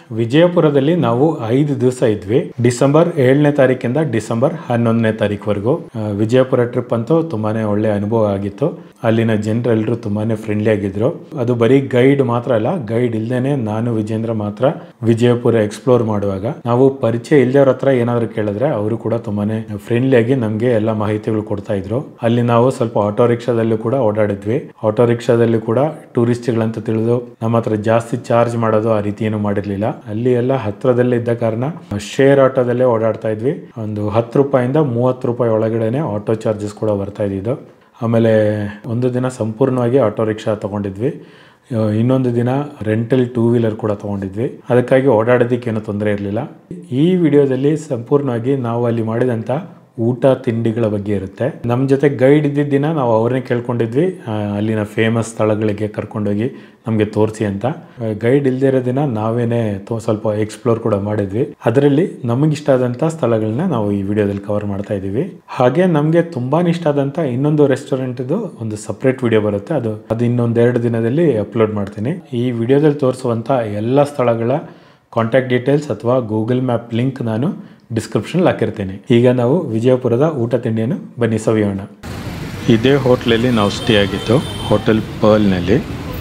ವಿಜಯಪುರದಲ್ಲಿ ನಾವು ಐದು ದಿವಸ ಇದ್ವಿ ಡಿಸೆಂಬರ್ ಏಳನೇ ತಾರೀಕಿಂದ ಡಿಸೆಂಬರ್ ಹನ್ನೊಂದನೇ ತಾರೀಕುವರೆಗೂ ಆ, ವಿಜಯಪುರ ಟ್ರಿಪ್ ಅಂತೂ ತುಂಬಾನೇ ಒಳ್ಳೆ ಅನುಭವ ಆಗಿತ್ತು ಅಲ್ಲಿನ ಜನರೆಲ್ಲರೂ ತುಂಬಾನೇ ಫ್ರೆಂಡ್ಲಿ ಆಗಿದ್ರು ಅದು ಬರೀ ಗೈಡ್ ಮಾತ್ರ ಅಲ್ಲ ಗೈಡ್ ಇಲ್ದೇನೆ ನಾನು ವಿಜೇಂದ್ರ ಮಾತ್ರ ವಿಜಯಪುರ ಎಕ್ಸ್ಪ್ಲೋರ್ ಮಾಡುವಾಗ ನಾವು ಪರಿಚಯ ಇಲ್ದವ್ರ ಹತ್ರ ಏನಾದ್ರು ಕೇಳಿದ್ರೆ ಅವರು ಕೂಡ ತುಂಬಾನೇ ಫ್ರೆಂಡ್ಲಿ ಆಗಿ ನಮ್ಗೆ ಎಲ್ಲ ಮಾಹಿತಿಗಳು ಕೊಡ್ತಾ ಇದ್ರು ಅಲ್ಲಿ ನಾವು ಸ್ವಲ್ಪ ಆಟೋ ರಿಕ್ಷಾದಲ್ಲೂ ಕೂಡ ಓಡಾಡಿದ್ವಿ ಆಟೋ ರಿಕ್ಷಾದಲ್ಲಿ ಕೂಡ ಟೂರಿಸ್ಟ್ಗಳಂತ ತಿಳಿದು ನಮ್ಮ ಹತ್ರ ಜಾಸ್ತಿ ಚಾರ್ಜ್ ಮಾಡೋದು ಆ ರೀತಿ ಏನು ಮಾಡಿರ್ಲಿಲ್ಲ ಅಲ್ಲಿ ಎಲ್ಲ ಹತ್ರದಲ್ಲೇ ಇದ್ದ ಕಾರಣ ಶೇರ್ ಆಟೋದಲ್ಲೇ ಓಡಾಡ್ತಾ ಇದ್ವಿ ಒಂದು ಹತ್ತು ರೂಪಾಯಿಂದ ಮೂವತ್ತು ರೂಪಾಯಿ ಒಳಗಡೆನೆ ಆಟೋ ಚಾರ್ಜಸ್ ಕೂಡ ಬರ್ತಾ ಇದ್ದಿದ್ದು ಆಮೇಲೆ ಒಂದು ದಿನ ಸಂಪೂರ್ಣವಾಗಿ ಆಟೋ ರಿಕ್ಷಾ ತಗೊಂಡಿದ್ವಿ ಆ, ಇನ್ನೊಂದು ದಿನ ರೆಂಟಲ್ ಟೂ ವೀಲರ್ ಕೂಡ ತಗೊಂಡಿದ್ವಿ ಅದಕ್ಕಾಗಿ ಓಡಾಡೋದಕ್ಕೆ ಏನು ತೊಂದರೆ ಇರಲಿಲ್ಲ ಈ ವಿಡಿಯೋದಲ್ಲಿ ಸಂಪೂರ್ಣವಾಗಿ ನಾವು ಅಲ್ಲಿ ಮಾಡಿದಂಥ ಊಟ ತಿಂಡಿಗಳ ಬಗ್ಗೆ ಇರುತ್ತೆ ನಮ್ಮ ಜೊತೆ ಗೈಡ್ ಇದ್ದಿದ್ದ ದಿನ ನಾವು ಅವ್ರನ್ನೇ ಕೇಳ್ಕೊಂಡಿದ್ವಿ ಆ, ಅಲ್ಲಿನ ಫೇಮಸ್ ಸ್ಥಳಗಳಿಗೆ ಕರ್ಕೊಂಡೋಗಿ ನಮಗೆ ತೋರಿಸಿ ಅಂತ ಗೈಡ್ ಇಲ್ದೇ ಇರೋ ದಿನ ನಾವೇನೇ ತೋ- ಸ್ವಲ್ಪ ಎಕ್ಸ್ಪ್ಲೋರ್ ಕೂಡ ಮಾಡಿದ್ವಿ ಅದರಲ್ಲಿ ನಮಗಿಷ್ಟ ಆದಂಥ ಸ್ಥಳಗಳನ್ನ ನಾವು ಈ ವಿಡಿಯೋದಲ್ಲಿ ಕವರ್ ಮಾಡ್ತಾ ಇದ್ದೀವಿ ಹಾಗೆ ನಮಗೆ ತುಂಬಾ ಇಷ್ಟ ಆದಂಥ ಇನ್ನೊಂದು ರೆಸ್ಟೋರೆಂಟ್ದು ಒಂದು ಸಪ್ರೇಟ್ ವಿಡಿಯೋ ಬರುತ್ತೆ ಅದು ಅದು ಇನ್ನೊಂದೆರಡು ದಿನದಲ್ಲಿ ಅಪ್ಲೋಡ್ ಮಾಡ್ತೀನಿ ಈ ವಿಡಿಯೋದಲ್ಲಿ ತೋರಿಸುವಂಥ ಎಲ್ಲ ಸ್ಥಳಗಳ ಕಾಂಟ್ಯಾಕ್ಟ್ ಡೀಟೇಲ್ಸ್ ಅಥವಾ ಗೂಗಲ್ ಮ್ಯಾಪ್ ಲಿಂಕ್ ನಾನು ಡಿಸ್ಕ್ರಿಪ್ಷನ್ ಹಾಕಿರ್ತೀನಿ ಈಗ ನಾವು ವಿಜಯಪುರದ ಊಟ ತಿಂಡಿಯನ್ನು ಬನ್ನಿ ಸವಿಯೋಣ ಇದೇ ಹೋಟ್ಲಲ್ಲಿ ನಾವು ಸ್ಟೇ ಆಗಿತ್ತು ಹೋಟೆಲ್ ಪರ್ಲ್ನಲ್ಲಿ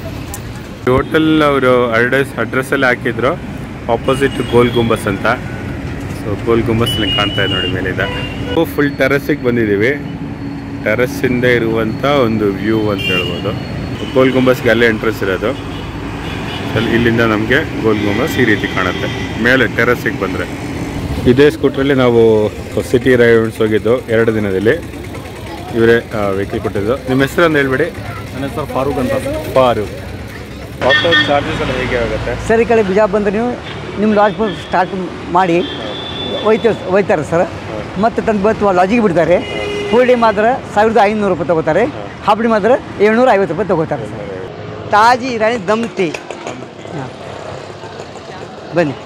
ಹೋಟೆಲ್ ಅವರು ಅಡ್ರೆಸ್ ಅಡ್ರೆಸ್ಸಲ್ಲಿ ಹಾಕಿದ್ರು ಆಪೋಸಿಟ್ ಗೋಲ್ ಗುಂಬಸ್ ಅಂತ ಸೊ ಗೋಲ್ ಗುಂಬಸ್ ಇಲ್ಲಿ ಕಾಣ್ತಾ ಇದೆ ನೋಡಿ ಮೇಲಿಂದ ಫುಲ್ ಟೆರಸ್ಸಿಗೆ ಬಂದಿದ್ದೀವಿ ಟೆರಸ್ಸಿಂದ ಇರುವಂಥ ಒಂದು ವ್ಯೂ ಅಂತ ಹೇಳ್ಬೋದು ಗೋಲ್ ಗುಂಬಸ್ಗೆ ಅಲ್ಲೇ ಎಂಟ್ರೆನ್ಸ್ ಇರೋದು ಅಲ್ಲಿ ಇಲ್ಲಿಂದ ನಮಗೆ ಗೋಲ್ ಗುಂಬಸ್ ಈ ರೀತಿ ಕಾಣುತ್ತೆ ಮೇಲೆ ಟೆರಸ್ಸಿಗೆ ಬಂದರೆ ಇದೇ ಸ್ಕೂಟ್ರಲ್ಲಿ ನಾವು ಸಿಟಿ ರೈಡ್ಸ್ ಹೋಗಿದ್ದು ಎರಡು ದಿನದಲ್ಲಿ ಇವರೇ ವೆಹಿಕಲ್ ಕೊಟ್ಟಿದ್ದು ನಿಮ್ಮ ಹೆಸರು ಅಂತ ಹೇಳ್ಬಿಡಿ ನನ್ನ ಹೆಸರು ಫಾರೂಕ್ ಅಂತ ಪಾರು ಆಟೋ ಚಾರ್ಜಸ್ ಎಲ್ಲ ಹೇಗೆ ಆಗುತ್ತೆ ಸರ್ ಈ ಕಡೆ ಬಿಜಾಪುರ ಬಂದ್ರೆ ನೀವು ನಿಮ್ಮ ಲಾಡ್ಜ್ ಸ್ಟಾರ್ಟ್ ಮಾಡಿ ಒಯ್ತಾರೆ ಒಯ್ತಾರೆ ಸರ್ ಮತ್ತು ತಂದು ಬತ್ತು ಲಾಡ್ಜಿಗೆ ಬಿಡ್ತಾರೆ ಫುಲ್ ಡೇ ಮಾತ್ರ ಸಾವಿರದ ಐನೂರು ರೂಪಾಯಿ ತೊಗೋತಾರೆ ಹಾಫ್ ಡೇ ಮಾತ್ರ ಏಳ್ನೂರ ಐವತ್ತು ರೂಪಾಯಿ ತೊಗೋತಾರೆ ಸರ್ ತಾಜಿ ಇರಾನಿ ದಮ್ ಟೀ ಹಾಂ ಬನ್ನಿ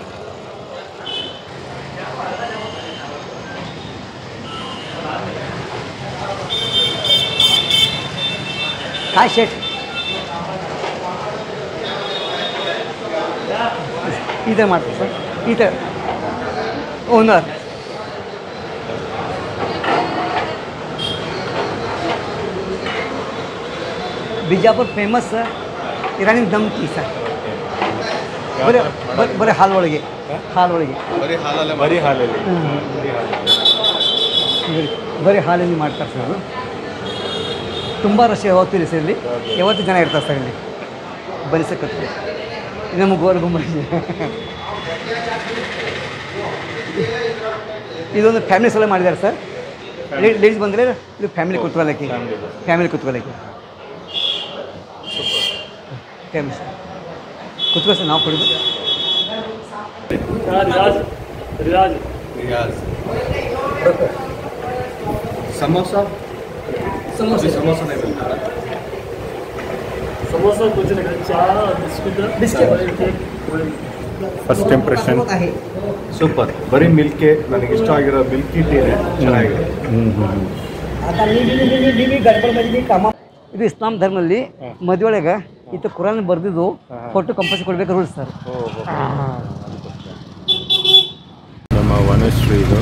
ಹಾಯ್ ಶೇಟ್ ಈ ಥರ ಮಾಡ್ತೀವಿ ಸರ್ ಈ ಥರ ಓನರ್ ಬಿಜಾಪುರ ಫೇಮಸ್ ಇರಾನಿ ದಮ್ ಟೀ ಸರ್ ಬರೀ ಬರೀ- ಬರೀ ಹಾಲು ಒಳಗೆ ಹಾಲು ಒಳಗೆ ಬರೀ ಹಾಲಲ್ಲಿ ಬರೀ ಬರೀ ಹಾಲಲ್ಲಿ ಮಾಡ್ತಾರೆ ಸರ್ ಅದು ತುಂಬ ರಶ್ ಯಾವತ್ತೂ ಇಲ್ಲ ಸರ್ ಇಲ್ಲಿ ಯಾವತ್ತು ಜನ ಇರ್ತಾರೆ ಸರ್ ಇಲ್ಲಿ ಬನ್ನಿ ಸರ್ ಕತ್ತಿ ಇದು ನಮ್ಮ ಗೋಲ್ ಗುಂಬ ಇದೊಂದು ಫ್ಯಾಮಿಲಿ ಸಲ ಮಾಡಿದ್ದಾರೆ ಸರ್ ಲೇಡೀಸ್ ಬಂದರೆ ಇದು ಫ್ಯಾಮಿಲಿ ಕೂತ್ಕೊಳ್ಳೋಕ್ಕೆ ಫ್ಯಾಮಿಲಿ ಕೂತ್ಕೊಳ್ಳೋಕ್ಕೆ ಫ್ಯಾಮಿಲಿ ಸರ್ ಕೂತ್ಕೊ ಸರ್ ನಾವು ಕೊಡೋದು समोसा समोसा समोसा नहीं मिलता समोसा कुछ नहीं चार बिस्किट बिस्किट। ಫಸ್ಟ್ ಇಂಪ್ರೆಷನ್ आहे ಸೂಪರ್ ಬರೀ ಮಿಲ್ಕೆ ನನಗೆ ಇಷ್ಟ ಆಗಿರೋ ಮಿಲ್ಕಿ ಟೀನೇ ಚೆನ್ನಾಗಿದೆ आता मी मी मी मी मी ಗಡ್ಬಡ್मध्ये मी ಕಾಮ ಇದು ಇಸ್ಲಾಂ ಧರ್ಮದಲ್ಲಿ ಮದುವೆ ಒಳಗೆ ಇತ್ತು ಕುರಾನ್ ಬರೆದಿದ್ದು ಕೊಟ್ಟು ಕಂಪಲ್ಸರಿ ಕೊಡ್ಬೇಕು ರೂಲ್ಸ್ ಸರ್ ನಮ್ಮ ವನಶ್ರೀ ಇದು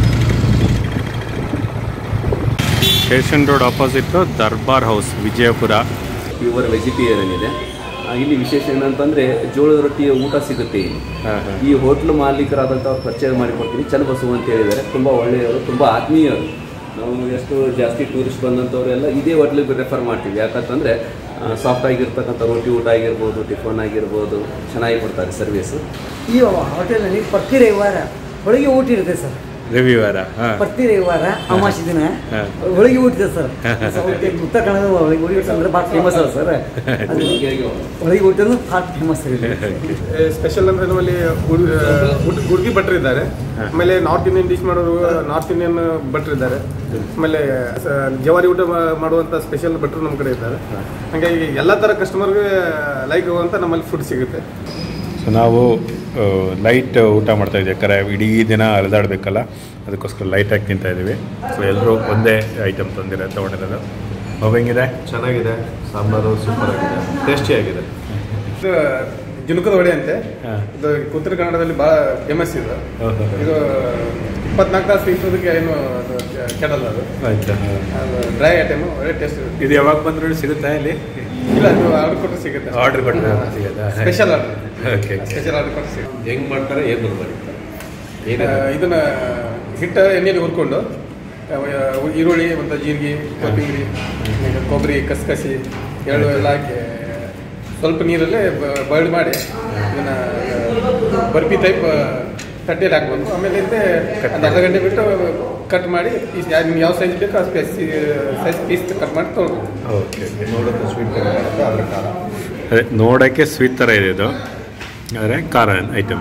station road opposite Darbar house Vijayapura pure vegetarian ಇದೆ ಆ, ಇಲ್ಲಿ ವಿಶೇಷ ಏನಂತಂದ್ರೆ ಜೋಳದ ರೊಟ್ಟಿಯ ಊಟ ಸಿಗುತ್ತೆ ಇಲ್ಲಿ ಈ ಹೋಟ್ಲು ಮಾಲೀಕರಾದಂಥ ಅವ್ರು ಪರಿಚಯ ಮಾಡಿಕೊಡ್ತೀನಿ ಚನ್ನಬಸವ ಅಂತ ಹೇಳಿದ್ದಾರೆ ತುಂಬ ಒಳ್ಳೆಯವರು ತುಂಬ ಆತ್ಮೀಯರು ನಾವು ಎಷ್ಟು ಜಾಸ್ತಿ ಟೂರಿಸ್ಟ್ ಬಂದಂಥವರೆಲ್ಲ ಇದೇ ಹೋಟ್ಲಿಗೆ ರೆಫರ್ ಮಾಡ್ತೀವಿ ಯಾಕಂತಂದರೆ ಸಾಫ್ಟ್ ಆಗಿರ್ತಕ್ಕಂಥ ರೊಟ್ಟಿ ಊಟ ಆಗಿರ್ಬೋದು ಟಿಫನ್ ಆಗಿರ್ಬೋದು ಚೆನ್ನಾಗಿ ಕೊಡ್ತಾರೆ ಸರ್ವಿಸು ಈ ಹೋಟೆಲ್ನಲ್ಲಿ ಪ್ರತಿ ರವಿವಾರ ಹೋಳಿಗೆ ಊಟ ಇರುತ್ತೆ ಸರ್ ರವಿವಾರ ಹಾಂ ಪ್ರತಿ ರವಿವಾರ ಅಮಾವಾಸ್ಯ ದಿನ ಹಾ. ಹೋಳಿಗೆ ಊಟ ಇದೆ ಸರ್ ಉತ್ತರ ಉತ್ತರ ಕನ್ನಡ ಹೋಳಿಗೆ ಹೋಳಿಗೆ ಊಟ ಅಂದ್ರೆ ಭಾಳ ಫೇಮಸ್ ಅಲ್ಲ ಸರ್ ಅದು ಹೋಳಿಗೆ ಊಟ ಭಾಳ ಫೇಮಸ್ ಸರ್ ಇಲ್ಲಿ. ಸ್ಪೆಷಲ್ ಅಂದ್ರೆ ನಮ್ಮಲ್ಲಿ ಗುಡ್- ಆ, ಗುಡ್- ಗುಡ್ಗಿ ಭಟ್ರು ಇದ್ದಾರೆ ಆಮೇಲೆ ನಾರ್ತ್ ಇಂಡಿಯನ್ ಡಿಶ್ ಮಾಡೋರು ನಾರ್ತ್ ಇಂಡಿಯನ್ ಭಟ್ರು ಇದ್ದಾರೆ ಆಮೇಲೆ ಸ- ಜವಾರಿ ಊಟ ಮಾ- ಮಾಡುವಂತ ಸ್ಪೆಷಲ್ ಭಟ್ರು ನಮ್ಮ ಕಡೆ ಇದ್ದಾರೆ ಹಾಗಾಗಿ ಎಲ್ಲ ತರ ಕಸ್ಟಮರ್ಗೆ ಲೈಕ್ ಆಗುವಂತ ನಮ್ಮಲ್ಲಿ ಫುಡ್ ಸಿಗುತ್ತೆ ಸೊ ನಾವು ಲೈಟ್ ಊಟ ಮಾಡ್ತಾ ಇದ್ದೀವಿ ಯಾಕಂದರೆ ಇಡೀ ದಿನ ಅಲೆದಾಡಬೇಕಲ್ಲ ಅದಕ್ಕೋಸ್ಕರ ಲೈಟಾಗಿ ತಿಂತಾ ಇದ್ದೀವಿ ಸೊ ಎಲ್ಲರೂ ಒಂದೇ ಐಟಮ್ ತಂದಿರೋ ತೊಗೊಂಡಿರೋದು ಅವು ಹೆಂಗಿದೆ ಚೆನ್ನಾಗಿದೆ ಸಾಂಬಾರು ಸೂಪರ್ ಆಗಿದೆ ಟೇಸ್ಟಿ ಆಗಿದೆ ಜುನುಕದ ವಡೆ ಅಂತೆ ಹಾ. ಇದು ಉತ್ತರ ಕನ್ನಡದಲ್ಲಿ ಬಹಳ ಫೇಮಸ್ ಇದು ಹೌದು. ಇದು ಇಪ್ಪತ್ನಾಲ್ಕು ತಾಸು ಇಟ್ಟೋದಕ್ಕೆ ಏನು ಅದು ಕೆಡಲ್ಲ ಅದು ಆಯ್ತಾ ಅದು ಡ್ರೈ ಐಟಮ್ ಒಳ್ಳೆ ಟೇಸ್ಟ್ ಇರುತ್ತೆ ಇದು ಯಾವಾಗ ಬಂದ್ರು ಸಿಗುತ್ತಾ ಇಲ್ಲಿ ಇಲ್ಲ ಅದು ಆರ್ಡರ್ ಕೊಟ್ಟರೆ ಸಿಗುತ್ತೆ ಆರ್ಡರ್ ಕೊಟ್ಟರೆ ಸಿಗುತ್ತಾ special order okay special order ಕೊಟ್ಟರೆ ಸಿಗುತ್ತೆ ಹೆಂಗ್ ಮಾಡ್ತಾರೆ ಏನ್ ಮಾಡ್ತಾರೆ ಆ, ಇದನ್ನ ಹಿಟ್ಟ ಎಣ್ಣೆಯಲ್ಲಿ ಹುರ್ಕೊಂಡು ಆ, ಈರುಳ್ಳಿ ಮತ್ತು ಜೀರಿಗೆ ಕೊತ್ತಂಬರಿ ಈಗ ಕೊಬ್ಬರಿ ಕಸಕಸಿ ಎಳ್ಳು ಎಲ್ಲ ಹಾಕಿ ಸ್ವಲ್ಪ ನೀರಲ್ಲೇ ಬಾಯ್ಲ್ ಮಾಡಿ ಇದನ್ನ ಆ, ಬರ್ಫಿ ಟೈಪ್ ತಟ್ಟೆಯಲ್ಲಿ ಹಾಕ್ಬೇಕು ಆಮೇಲೆ ಇದ್ದೆ ಒಂದು ಅರ್ಧ ಗಂಟೆ ಬಿಟ್ಟು ಕಟ್ ಮಾಡಿ ಪೀಸ್ ನಿಮ್ಗೆ ಯಾವ ಸೈಜ್ ಬೇಕೋ ಆ ಸೈಜ್ ಸೈಜ್ ಪೀಸ್ ಕಟ್ ಮಾಡಿ ತೊಗೊಳ್ಬೇಕು ಓಕೆ ಓಕೆ ನೋಡೋಕೆ ಸ್ವೀಟ್ ಬರುತ್ತೆ ಅದ್ರ ಖಾರ ಅದೇ ನೋಡೋಕ್ಕೆ ಸ್ವೀಟ್ ಥರ ಇದೆ ಇದು ಆದರೆ ಖಾರ ಐಟಮ್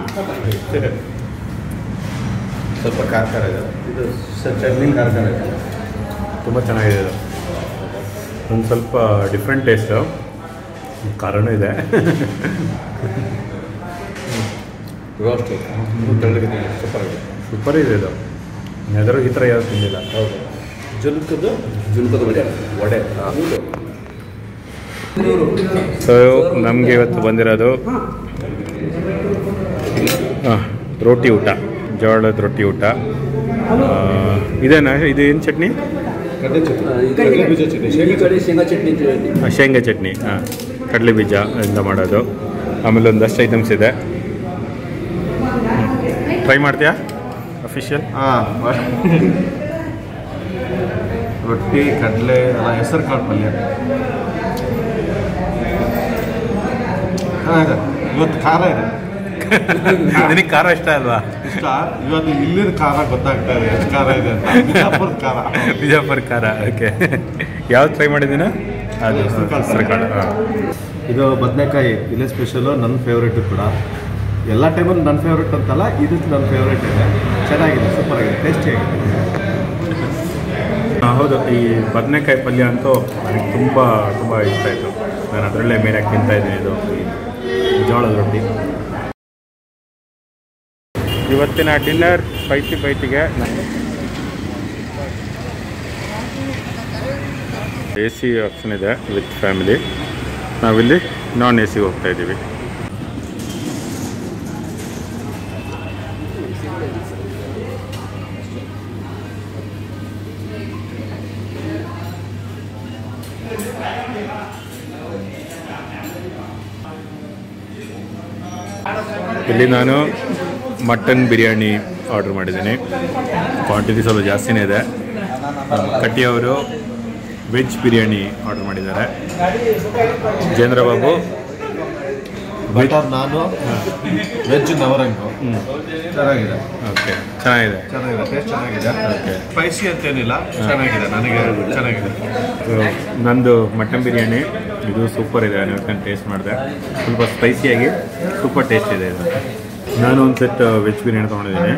ಸ್ವಲ್ಪ ಖಾರ ಖಾರ ಇದೆ ಇದು ಸ- ಚಟ್ನಿ ಖಾರ ಖಾರ ಇದೆ ತುಂಬ ಚೆನ್ನಾಗಿದೆ ಇದು ಒಂದು ಸ್ವಲ್ಪ ಡಿಫ್ರೆಂಟ್ ಟೇಸ್ಟು ಖಾರನೂ ಇದೆ ರೋಸ್ಟ್ ತೆಳ್ಳಗಿದೆ ಸೂಪರ್ ಆಗಿದೆ ಸೂಪರ್ ಇದೆ ಇದು ಯಾವ್ದಾದ್ರು ಈ ಥರ ಯಾವ್ದು ತಿಂದಿಲ್ಲ ಹೌದು ಜುಲ್ಕದು ಜುಲ್ಕದ ವಡೆ ವಡೆ ಸೊ ನಮಗೆ ಇವತ್ತು ಬಂದಿರೋದು ಆ, ರೋಟಿ ಊಟ ಜೋಳದ ರೊಟ್ಟಿ ಊಟ ಆ, ಇದೇನಾ ಇದು ಏನು ಚಟ್ನಿ ಕಡಲೆ ಚಟ್ನಿ ಈ ಕಡಲೆ ಬೀಜ ಚಟ್ನಿ ಕಡೆ- ಈ ಕಡೆ ಶೇಂಗಾ ಚಟ್ನಿ ಅಂತ ಹೇಳಿ ಆ, ಶೇಂಗಾ ಚಟ್ನಿ ಹಾಂ ಕಡಲೆ ಬೀಜ ಇಂದ ಮಾಡೋದು ಆಮೇಲೆ ಒಂದಷ್ಟು ಐಟಮ್ಸ್ ಇದೆ ಟ್ರೈ ಮಾಡ್ತೀಯಾ ಅಫಿಷಿಯಲ್ ಹಾಂ ರೊಟ್ಟಿ ಕಡಲೆ ಎಲ್ಲ ಹೆಸರು ಕಾಳು ಪಲ್ಯ ಚೆನ್ನಾಗಿದೆ ಇವತ್ತು ಖಾರ ಇದೆ ನಿನಗೆ ಖಾರ ಇಷ್ಟ ಅಲ್ವಾ ಇಷ್ಟ ಇವತ್ತು ಇಲ್ಲಿನ ಖಾರ ಗೊತ್ತಾಗ್ತಾ ಇದೆ ಎಷ್ಟು ಖಾರ ಇದೆ ಅಂತ ಬಿಜಾಪುರದ ಖಾರ ಬಿಜಾಪುರ ಖಾರ ಓಕೆ ಯಾವ್ದು ಟ್ರೈ ಮಾಡಿದ್ದೀನ ಅದು ಹೆಸ್ರು ಕಾಳು. ಹೆಸ್ರು ಕಾಳು ಹಾಂ ಇದು ಬದನೆಕಾಯಿ ಇಲ್ಲೇ ಸ್ಪೆಷಲು ನನ್ನ ಫೇವ್ರೇಟು ಕೂಡ ಎಲ್ಲ ಟೈಮಲ್ಲಿ ನನ್ನ ಫೇವ್ರೇಟ್ ಅಂತಲ್ಲ ಇದು ನನ್ನ ಫೇವ್ರೇಟ್ ಇದೆ ಚೆನ್ನಾಗಿದೆ ಸೂಪರ್ ಆಗಿದೆ ಟೇಸ್ಟಿ ಆಗಿದೆ ಆ, ಹೌದು ಈ ಬದನೆಕಾಯಿ ಪಲ್ಯ ಅಂತೂ ನನಗೆ ತುಂಬ ತುಂಬ ಇಷ್ಟ ಆಯಿತು ನಾನು ಅದರಲ್ಲೇ ಮೇನಾಗಿ ತಿಂತಾ ಇದ್ದೀನಿ ಇದು ಈ ಜೋಳದ ರೊಟ್ಟಿ ಇವತ್ತಿನ ಡಿನ್ನರ್ ಸ್ಪೈಸಿ ಬೈಟಿಗೆ ಎ ಸಿ ಆಪ್ಷನ್ ಇದೆ ವಿತ್ ಫ್ಯಾಮಿಲಿ ನಾವಿಲ್ಲಿ ನಾನ್ ಎ ಸಿ ಹೋಗ್ತಾ ಇದ್ದೀವಿ ಇಲ್ಲಿ ನಾನು ಮಟನ್ ಬಿರಿಯಾನಿ ಆರ್ಡರ್ ಮಾಡಿದ್ದೀನಿ ಕ್ವಾಂಟಿಟಿ ಸ್ವಲ್ಪ ಜಾಸ್ತಿನೇ ಇದೆ ನಮ್ಮ ಕಟ್ಟಿಯವರು ವೆಜ್ ಬಿರಿಯಾನಿ ಆರ್ಡರ್ ಮಾಡಿದ್ದಾರೆ ಜೇಂದ್ರ ಬಾಬು ಬಟರ್ ನಾನು ವೆಜ್ ನವರಂಗು ಚೆನ್ನಾಗಿದೆ ಓಕೆ ಚೆನ್ನಾಗಿದೆ ಚೆನ್ನಾಗಿದೆ ಟೇಸ್ಟ್ ಚೆನ್ನಾಗಿದೆ ಓಕೆ ಸ್ಪೈಸಿ ಅಂತೇನಿಲ್ಲ ಚೆನ್ನಾಗಿದೆ ನನಗೆ ಚೆನ್ನಾಗಿದೆ ಸೊ, ನಂದು ಮಟನ್ ಬಿರಿಯಾನಿ ಇದು ಸೂಪರ್ ಇದೆ ನಾನು ಟೇಸ್ಟ್ ಮಾಡಿದೆ ಸ್ವಲ್ಪ ಸ್ಪೈಸಿಯಾಗಿ ಸೂಪರ್ ಟೇಸ್ಟ್ ಇದೆ ಇದು ನಾನು ಒಂದು ಸೆಟ್ ವೆಜ್ ಬಿರಿಯಾನಿ ತೊಗೊಂಡಿದ್ದೀನಿ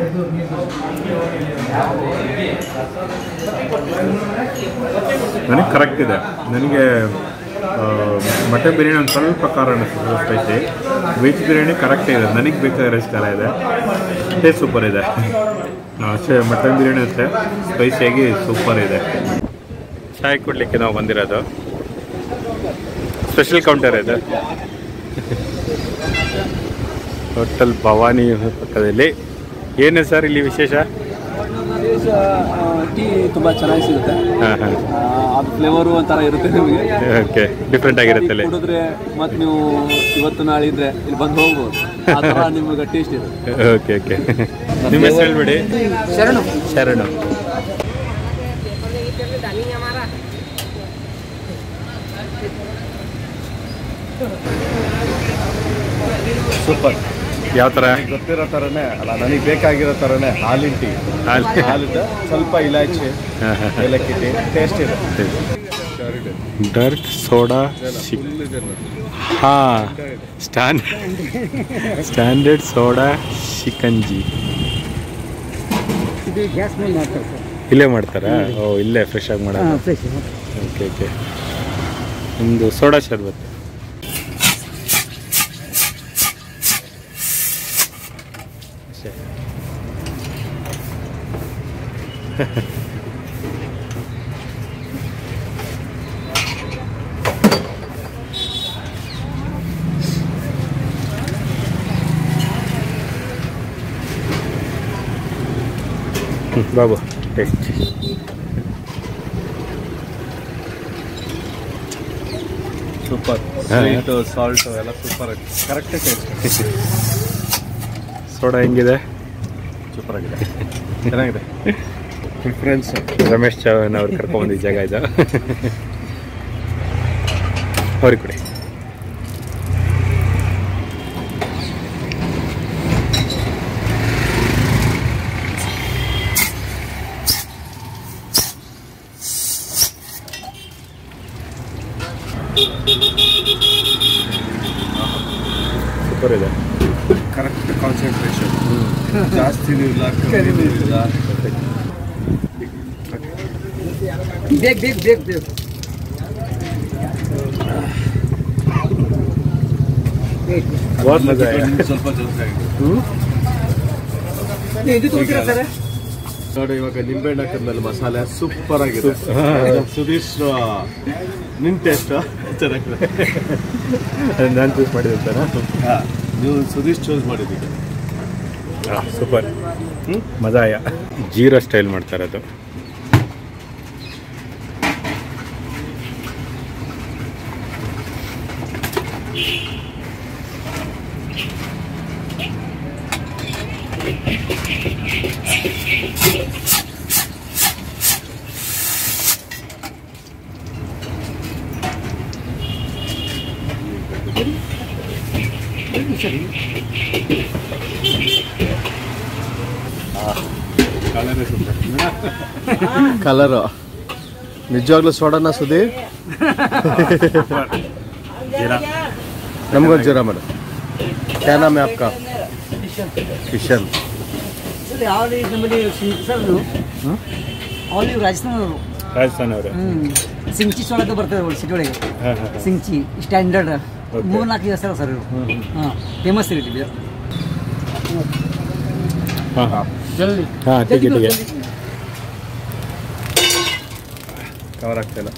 ನನಗೆ ಕರೆಕ್ಟ್ ಇದೆ ನನಗೆ ಮಟನ್ ಬಿರಿಯಾನಿ ಒಂದು ಸ್ವಲ್ಪ ಖಾರ ಅನ್ನಿಸ್ತದೆ ಸ್ಪೈಸಿ ವೆಜ್ ಬಿರಿಯಾನಿ ಕರೆಕ್ಟ್ ಇದೆ ನನಗೆ ಬೇಕಾಗಿರೋಷ್ಟು ಖಾರ ಇದೆ ಟೇಸ್ಟ್ ಸೂಪರ್ ಇದೆ ಆ, ಅಷ್ಟೇ ಮಟನ್ ಬಿರಿಯಾನಿ ಅಷ್ಟೇ ಸ್ಪೈಸಿಯಾಗಿ ಸೂಪರ್ ಇದೆ ಚಾಯ್ ಕೊಡಲಿಕ್ಕೆ ನಾವು ಬಂದಿರೋದು ಸ್ಪೆಷಲ್ ಕೌಂಟರ್ ಇದೆ ಹೋಟೆಲ್ ಭವಾನಿ ಪಕ್ಕದಲ್ಲಿ ಏನು ಸರ್ ಇಲ್ಲಿ ವಿಶೇಷ ಟೀ ತುಂಬ ಚೆನ್ನಾಗಿ ಸಿಗುತ್ತೆ ಹಾಂ ಹಾಂ ಆ, ಅದು ಫ್ಲೇವರು ಒಂಥರ ಇರುತ್ತೆ ನಿಮಗೆ ಓಕೆ ಡಿಫ್ರೆಂಟ್ ಆಗಿರುತ್ತೆ ಅಲ್ಲಿ ಕುಡಿದ್ರೆ ಮತ್ತೆ ನೀವು ಇವತ್ತು ನಾಳೆ ಇದ್ರೆ ಇಲ್ಲಿ ಬಂದು ಹೋಗ್ಬೋದು ಆ ಥರ ನಿಮಗೆ ಟೇಸ್ಟ್ ಇದೆ ಓಕೆ ಓಕೆ ನಿಮ್ಮ ಹೆಸರು ಹೇಳ್ಬಿಡಿ ಶರಣು ಶರಣು ಸೂಪರ್ ಯಾವ ಥರ ಗೊತ್ತಿರೋ ಥರನೇ ಅಲ್ಲ ನನಗೆ ಬೇಕಾಗಿರೋ ಥರನೇ ಹಾಲಿನ ಟೀ ಹಾಲು ಹಾಲಿದ ಸ್ವಲ್ಪ ಇಲಾಚಿ ಹಾಂ ಹಾಂ ಏಲಕ್ಕಿ ಟೀ ಟೇಸ್ಟ್ ಇದೆ ಡರ್ಟ್ ಸೋಡಾ ಶಿಕ್ ಹಾಂ ಸ್ಟ್ಯಾಂಡ್ ಸ್ಟ್ಯಾಂಡರ್ಡ್ ಸೋಡಾ ಶಿಕಂಜಿ ಇದು ಗ್ಯಾಸ್ ಮೇಲೆ ಮಾಡ್ತಾರೆ ಸರ್ ಇಲ್ಲೇ ಮಾಡ್ತಾರಾ ಓ ಇಲ್ಲೇ ಫ್ರೆಶ್ ಆಗಿ ಮಾಡೋದು ಹಾಂ ಫ್ರೆಶ್ ಓಕೆ ಓಕೆ ಒಂದು ಸೋಡಾ ಶರ್ಬತ್ ಅಷ್ಟೇ. Babu taste super sweet salt ಎಲ್ಲ ಸೂಪರ್ ಆಗಿದೆ ಕರೆಕ್ಟ್ ಟೇಸ್ಟ್ ಸೋಡಾ ಹೆಂಗಿದೆ ಸೂಪರ್ ಆಗಿದೆ ಚೆನ್ನಾಗಿದೆ ಪ್ರಿಫರೆನ್ಸ್ ರಮೇಶ್ ಚೌಹಾಣ್ ಅವ್ರು ಕರ್ಕೊಂಬಂದಿದ್ದ ಜಾಗ ಇದು ಅವ್ರಿಗೆ ಕೊಡಿ ಸೂಪರ್ ಇದೆ ಕರೆಕ್ಟ್ ಕಾನ್ಸಂಟ್ರೇಷನ್ ಜಾಸ್ತಿನೂ ಇಲ್ಲ ಕಡಿಮೆನೂ ಇಲ್ಲ ಬೇಗ ಬೇಗ ಬೇಗ ಬೇಗ बहुत मजा आया ಇನ್ನು ಸ್ವಲ್ಪ ಜಾಸ್ತಿ ಆಗಿದೆ ಇದು ತಗೋತೀರಾ ಸರ್ ನೋಡಿ ಇವಾಗ ನಿಂಬೆಹಣ್ಣು ಹಾಕಿದ್ಮೇಲೆ ಮಸಾಲೆ ಸೂಪರ್ ಆಗಿದೆ ಸುದೀಶ್ ನಿನ್ ಟೇಸ್ಟ್ ಚೆನ್ನಾಗಿದೆ ನಾನು ಚೂಸ್ ಮಾಡಿದೆ ಅಂತಾನ ಹಾ, ನೀವು ಸುದೀಶ್ ಚೂಸ್ ಮಾಡಿದ್ದೀರಿ ಸೂಪರ್ ಮಜಾ ಆಯ ಜೀರಾ ಸ್ಟೈಲ್ ಮಾಡ್ತಾರೆ ಅದು ಕಲರು ನಿಜವಾಗ್ಲೂ ಸೋಡನ ಸುದಿ ನಮಗೊಂದು ಜೀರಾ ಮೇಡಮ್ ಕ್ಯಾ ನಾಮ್ ಹೈ ಆಪ್ಕಾ ಕಿಶನ್ ಸರ್ ಯಾವ ರೀತಿ ನಮ್ಮಲ್ಲಿ ಸಿಂ- ಸರ್ ಇದು ಆಲ್ ಇವ್ ರಾಜಸ್ಥಾನದವರು ರಾಜಸ್ಥಾನ ಅವರು ಹ್ಞೂ ಸಿಂಚಿ ಸೊಳಗೆ ಬರ್ತದೆ ಒಳ್ಳೆ ಸಿಟಿ ಒಳಗೆ ಸಿಂಚಿ ಸ್ಟ್ಯಾಂಡರ್ಡ್ ಮೂರು ನಾಲ್ಕು ಹೆಸರು ಸರ್ ಇವು ಹಾಂ ಫೇಮಸ್ ರೀ ಇದು ಹಾಂ ಹಾಂ ಜಲ್ದಿ ಹಾಂ ಟಿಕೆಟಿಗೆ ಕವರ್ ಆಗ್ತಿಲ್ಲ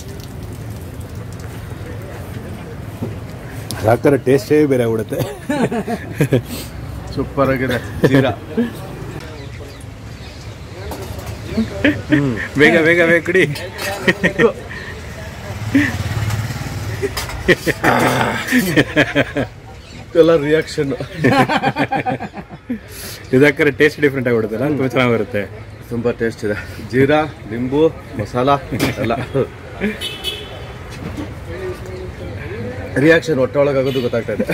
ಹಾಕ್ತಾರೆ ಟೇಸ್ಟೇ ಬೇರೆ ಆಗ್ಬಿಡುತ್ತೆ ಸೂಪರ್ ಆಗಿದೆ ಜೀರಾ ಬೇಗ ಬೇಗ ಬೇಗ ಕುಡಿ ಎಲ್ಲ ರಿಯಾಕ್ಷನ್ ಇದಾಕ್ರೆ ಟೇಸ್ಟ್ ಡಿಫ್ರೆಂಟ್ ಆಗಿಬಿಡುತ್ತಲ್ಲ ತುಂಬ ಚೆನ್ನಾಗಿ ಬರುತ್ತೆ ತುಂಬಾ ಟೇಸ್ಟ್ ಇದೆ ಜೀರಾ ಲಿಂಬು ಮಸಾಲ ಎಲ್ಲ ರಿಯಾಕ್ಷನ್ ಹೊಟ್ಟೆ ಒಳಗಾಗೋದು ಗೊತ್ತಾಗ್ತಾ ಇದೆ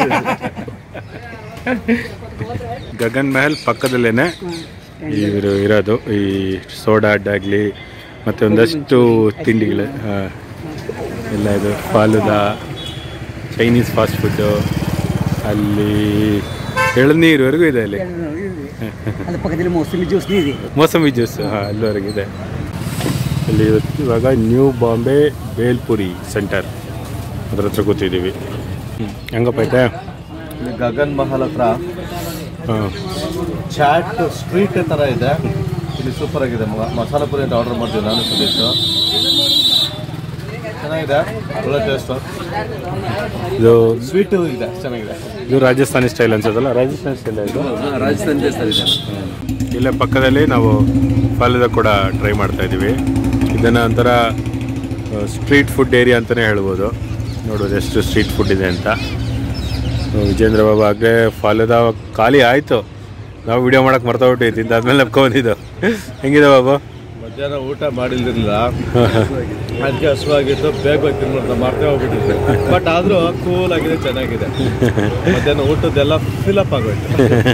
ಗಗನ್ ಮಹಲ್ ಪಕ್ಕದಲ್ಲೇನೆ ಇವರು ಇರೋದು ಈ ಸೋಡಾ ಅಡ್ಡಾಗಲಿ ಮತ್ತು ಒಂದಷ್ಟು ತಿಂಡಿಗಳು ಆ, ಎಲ್ಲ ಇದು ಫಾಲುದಾ ಚೈನೀಸ್ ಫಾಸ್ಟ್ ಫುಡ್ಡು ಅಲ್ಲಿ ಎಳನೀರ್ವರೆಗೂ ಇದೆ ಅಲ್ಲಿ ಅದ್ರ ಪಕ್ಕದಲ್ಲಿ ಮೋಸಂಬಿ ಜ್ಯೂಸ್ನೂ ಇದೆ ಮೋಸಂಬಿ ಜ್ಯೂಸ್ ಹಾಂ ಅಲ್ಲಿವರೆಗೂ ಇದೆ ಇಲ್ಲಿ ಇವತ್ತು ಇವಾಗ ನ್ಯೂ ಬಾಂಬೆ ಬೇಲ್ಪುರಿ ಸೆಂಟರ್ ಅದ್ರ ಹತ್ರ ಕೂತಿದ್ದೀವಿ ಹ್ಮ್. ಹೆಂಗಪ್ಪ ಐತೆ ಇಲ್ಲಿ ಗಗನ್ ಮಹಲ್ ಹತ್ರ ಹಾಂ ಚಾಟ್ ಸ್ಟ್ರೀಟ್ ತರ ಇದೆ ಇಲ್ಲಿ ಸೂಪರ್ ಆಗಿದೆ ಮ- ಮಸಾಲ ಪುರಿ ಅಂತ ಆರ್ಡರ್ ಮಾಡ್ತೀವಿ ನಾನು ಸುದೀಶ್ ಚೆನ್ನಾಗಿದೆ ಒಳ್ಳೆ ಟೇಸ್ಟ್ ಇದು ಸ್ವೀಟ್ ಇದೆ ಚೆನ್ನಾಗಿದೆ ಇದು ರಾಜಸ್ಥಾನಿ ಸ್ಟೈಲ್ ಅನ್ಸೋದಲ್ಲ ರಾಜಸ್ಥಾನಿ ಸ್ಟೈಲ್ ಇದು ರಾಜಸ್ಥಾನ ಸರ್ ಇದೆ ಇಲ್ಲೇ ಪಕ್ಕದಲ್ಲಿ ನಾವು ಫಾಲುದ ಕೂಡ ಟ್ರೈ ಮಾಡ್ತಾ ಇದ್ದೀವಿ ಇದನ್ನು ಒಂಥರ ಸ್ಟ್ರೀಟ್ ಫುಡ್ ಏರಿಯಾ ಅಂತಲೇ ಹೇಳ್ಬೋದು ನೋಡೋದು ಎಷ್ಟು ಸ್ಟ್ರೀಟ್ ಫುಡ್ ಇದೆ ಅಂತ ವಿಜೇಂದ್ರ ಬಾಬು ಆಗಲೇ ಫಾಲುದ ಖಾಲಿ ಆಯಿತು ನಾವು ವಿಡಿಯೋ ಮಾಡೋಕೆ ಮರ್ತೋಗ್ಬಿಟ್ಟು ತಿಂದಾದ್ಮೇಲೆ ನಪ್ಕೊಂಡಿದ್ದು ಹೆಂಗಿದೆ ಬಾಬು ಮಧ್ಯಾಹ್ನ ಊಟ ಮಾಡಿಲ್ದಿರಲಿಲ್ಲ ಅದಕ್ಕೆ ಹಸುವಾಗಿತ್ತು ಬೇಗ ತಿನ್ಬಿಡ್ತಾ ಮಾಡ್ತೇ ಹೋಗ್ಬಿಟ್ಟಿದ್ದೆ ಬಟ್ ಆದರೂ ಕೂಲ್ ಆಗಿದೆ ಚೆನ್ನಾಗಿದೆ ಮಧ್ಯಾಹ್ನ ಊಟದ್ದೆಲ್ಲ ಫಿಲಪ್ ಆಗೋಯ್ತು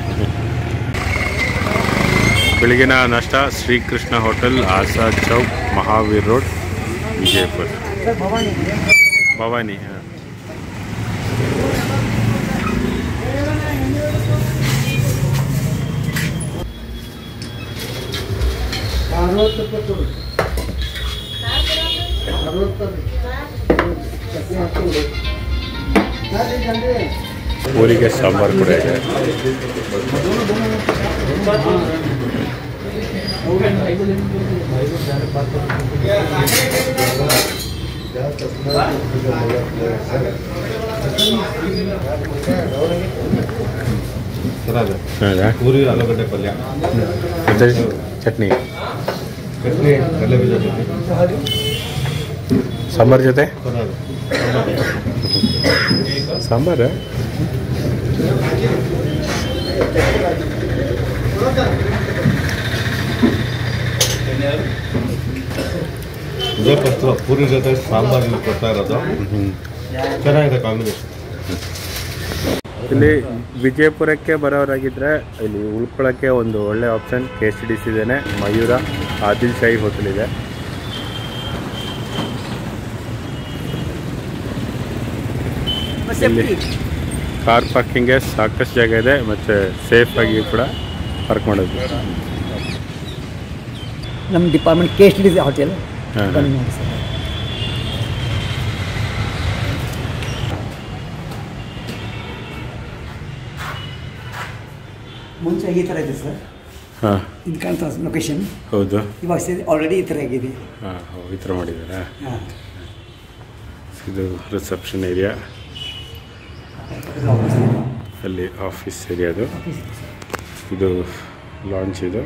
ಬೆಳಗಿನ ನಾಷ್ಟ ಶ್ರೀಕೃಷ್ಣ ಹೋಟೆಲ್ ಆಸಾದ್ ಚೌಕ್ ಮಹಾವೀರ್ ರೋಡ್ ವಿಜಯಪುರ ಭವಾನಿ ಹಾಂ ಊರಿಗೆ ಸಾಂಬಾರು ಕೂಡ ಇದೆ ಚೆನ್ನಾಗಿದೆ ಹೌದಾ ಪೂರಿ ಆಲೂಗಡ್ಡೆ ಪಲ್ಯ ಮತ್ತೆ ಚಟ್ನಿ ಚಟ್ನಿ ಕಡಲೆ ಬೀಜ ಚಟ್ನಿ ಸಾಂಬಾರ್ ಜೊತೆ ಚೆನ್ನಾಗಿದೆ ಸಾಂಬಾರು ಇದೇ ಫಸ್ಟ್ ಪೂರಿ ಜೊತೆ ಸಾಂಬಾರ್ ಇಲ್ಲಿ ಕೊಡ್ತಾ ಇರೋದು ಚೆನ್ನಾಗಿದೆ ಕಾಂಬಿನೇಷನ್ ಇಲ್ಲಿ ವಿಜಯಪುರಕ್ಕೆ ಬರೋರಾಗಿದ್ದರೆ ಇಲ್ಲಿ ಉಳ್ಕೊಳ್ಳೋಕ್ಕೆ ಒಂದು ಒಳ್ಳೆ option K S D C ಇದೇನೆ ಮಯೂರ ಆದಿಲ್ ಶಾಹಿ ಹೋಟೆಲ್ ಇದೆ ಇಲ್ಲಿ ಕಾರ್ ಪಾರ್ಕಿಂಗ್ಗೆ ಸಾಕಷ್ಟು ಜಾಗ ಇದೆ ಮತ್ತು ಸೇಫಾಗಿ ಕೂಡ ಪಾರ್ಕ್ ಮಾಡೋದು ನಮ್ಮ department K S D hotel ಹಾ, ಹಾ. ಬನ್ನಿ ನೋಡಿ ಸರ್ ಮುಂಚೆ ಈ ಥರ ಇದೆ ಸರ್ ಹಾಂ ಇದು ಕಾಣ್ತಾ ಲೊಕೇಶನ್ ಹೌದು ಇವಾಗ ಆಲ್ರೆಡಿ ಈ ಥರ ಆಗಿದೆ ಹಾಂ ಈ ಥರ ಮಾಡಿದ್ದಾರಾ ಹಾಂ ಇದು ರಿಸೆಪ್ಷನ್ ಏರಿಯಾ ಅಲ್ಲಿ ಆಫೀಸ್ ಏರಿಯಾ ಅದು ಇದು ಲಾಂಚ್ ಇದು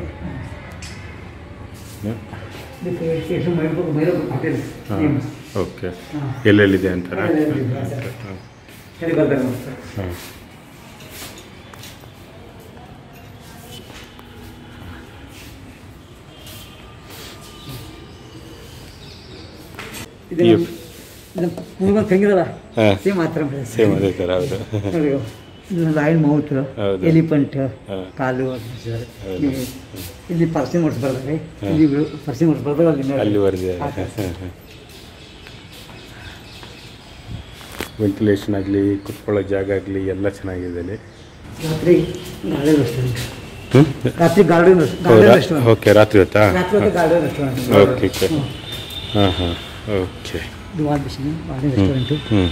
ಹಾಂ ಓಕೆ ಎಲ್ಲೆಲ್ಲಿದೆ ಅಂತಾರ ಹಾಂ ಇದು ಈ- ಇದು ಪೂರ್ವ ತಂಗಿದಲ್ಲ ಹಾಂ ಸೇಮ್ ಮಾತ್ರ ಸೇಮ್ ಅದೇ ಥರ ಹೌದು ಲೈನ್ ಮೌತ್ ಹೌದು. ಎಲಿಫೆಂಟ್ ಹಾ. ಕಾಲು ಅಂತ ಹೇಳ್ತಾರೆ. ಹೌದು. ಇಲ್ಲಿ- ಇಲ್ಲಿ ಪರ್ಸಿಂಗ್ ಓಡಿಸ್ ಬರ್ತಾರೆ ಇಲ್ಲಿ ಪರ್ಸಿಂಗ್ ಓಡಿಸ್ ಬರ್ತಾರೆ ಅಲ್ಲಿ ನೋಡಿ. ಅಲ್ಲಿ ಬರೆದಿದೆ ವೆಂಟಿಲೇಷನ್ ಆಗಲಿ ಕುತ್ಕೊಳ್ಳೋ ಜಾಗ ಆಗಲಿ ಎಲ್ಲ ಚೆನ್ನಾಗಿದೆ ಅಲ್ಲಿ ರಾತ್ರಿ ಗಾರ್ಡನ್ ರೆಸ್ಟೋರೆಂಟ್ ರಾತ್ರಿ ಗಾರ್ಡನ್ ಗಾರ್ಡನ್ ರೆಸ್ಟೋರೆಂಟ್ ಓಕೆ ರಾತ್ರಿ ಹೊತ್ತಾ ರಾತ್ರಿ ಹೊತ್ತು ಗಾರ್ಡನ್ ರೆಸ್ಟೋರೆಂಟ್ ಓಕೆ ಓಕೆ ಹಾಂ ಹಾಂ ಓಕೆ ಇದು ವಾಲ್ ಬಿಸಿನ ಗಾರ್ಡನ್ ರೆಸ್ಟೋರೆಂಟು ಹ್ಞೂ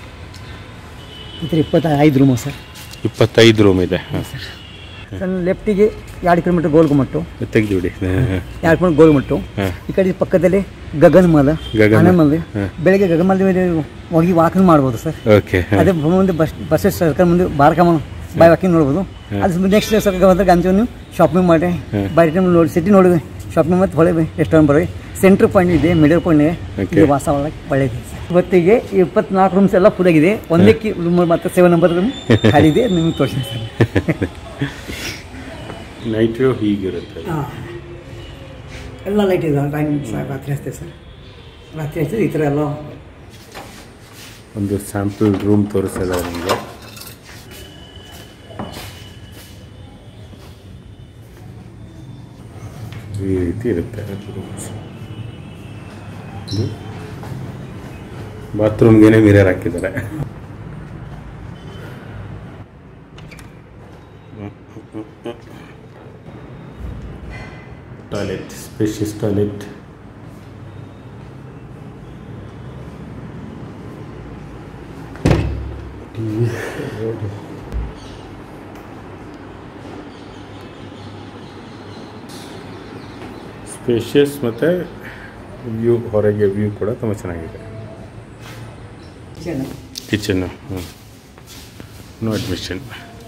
ಈ ಥರ ಇಪ್ಪತ್ತೈದು ರೂಮು ಸರ್ ಇಪ್ಪತ್ತೈದು ರೂಮ್ ಇದೆ ಹಾಂ ಸಣ್ಣ ಲೆಫ್ಟಿಗೆ ಎರಡು ಕಿಲೋಮೀಟರ್ ಗೋಲ್ಗುಮಟ್ಟು ತೆಗೆದುಬಿಡಿ ಎರಡು ಕಿಲೋಮೀಟರ್ ಗೋಲ್ಗುಮಟ್ಟು ಹಾಂ ಈ ಕಡೆ ಪಕ್ಕದಲ್ಲಿ ಗಗನಮಲ ಗಗನ. ಆನೆಮಲ್ ಹಾ. ಬೆಳಗ್ಗೆ ಗಗನಮಲ್ ಮೇಲೆ ಹೋಗಿ ವಾಕಿಂಗ್ ಮಾಡ್ಬೋದು ಸರ್ ಓಕೆ ಅದೇ ಮುಂದೆ ಬಸ್ ಬಸ್ ಸರ್ಕಲ್ ಮುಂದೆ ಬಾರ್ಕಮ್ಮ ಬೈ ವಾಕಿಂಗ್ ನೋಡ್ಬೋದು ಅದು ನೆಕ್ಸ್ಟ್ ಸರ್ಕಲ್ ಬಂದಾಗ ಗಂಜು ನೀವು ಶಾಪಿಂಗ್ ಮಾಡಿ ಬೈ ಟೈಮ್ ನೋಡಿ ಸಿಟಿ ನೋಡಿ ಶಾಪಿಂಗ್ ಮತ್ತು ಹೊಳೆ ರೆಸ್ಟೋರೆಂಟ್ ಬರೋದು ಸೆಂಟ್ರ್ ಪಾಯಿಂಟ್ ಇದೆ ಮಿಡಲ್ ಪಾಯಿಂಟ್ ಇದೆ Okay. ಇಲ್ಲಿ ವಾಸ ಒಳಗೆ ಒಳ್ಳೆಯದು ಇವತ್ತಿಗೆ ಇಪ್ಪತ್ನಾಲ್ಕು ರೂಮ್ಸ್ ಎಲ್ಲ ಫುಲ್ ಆಗಿದೆ ಒಂದೇ ಕಿ ರೂಮ್ ಮತ್ತು ಸೆವೆನ್ ನಂಬರ್ ರೂಮ್ ಖಾಲಿ ಇದೆ ನಿಮ್ಗೆ ತೋರಿಸಿ ಸರ್ ನೈಟ್ ವ್ಯೂ ಹೀಗಿರುತ್ತೆ ಹಾಂ ಎಲ್ಲ ಲೈಟ್ ಇದೆ ಟೈಮ್ ಸರ್ ರಾತ್ರಿ ಹಚ್ತೇವೆ ಸರ್ ರಾತ್ರಿ ಹಚ್ಚಿದ್ರೆ ಈ ಥರ ಎಲ್ಲ ಒಂದು ಸ್ಯಾಂಪಲ್ ರೂಮ್ ತೋರಿಸಿದ್ದಾರೆ ನಿಮಗೆ ಈ ರೀತಿ ಇರುತ್ತೆ ಬಾತ್ರೂಮ್ಗೇನೆ ಮಿರರ್ ಹಾಕಿದ್ದಾರೆ ಟಾಯ್ಲೆಟ್ ಸ್ಪೇಷಿಯಸ್ ಟಾಯ್ಲೆಟ್ ಸ್ಪೇಷಿಯಸ್ ಮತ್ತು ವ್ಯೂ ಹೊರಗೆ ವ್ಯೂ ಕೂಡ ತುಂಬ ಚೆನ್ನಾಗಿದೆ ಚೆನ್ನಾಗಿ ಕಿಚನ್ನು ಹ್ಞೂ ನೋ ಅಡ್ಮಿಷನ್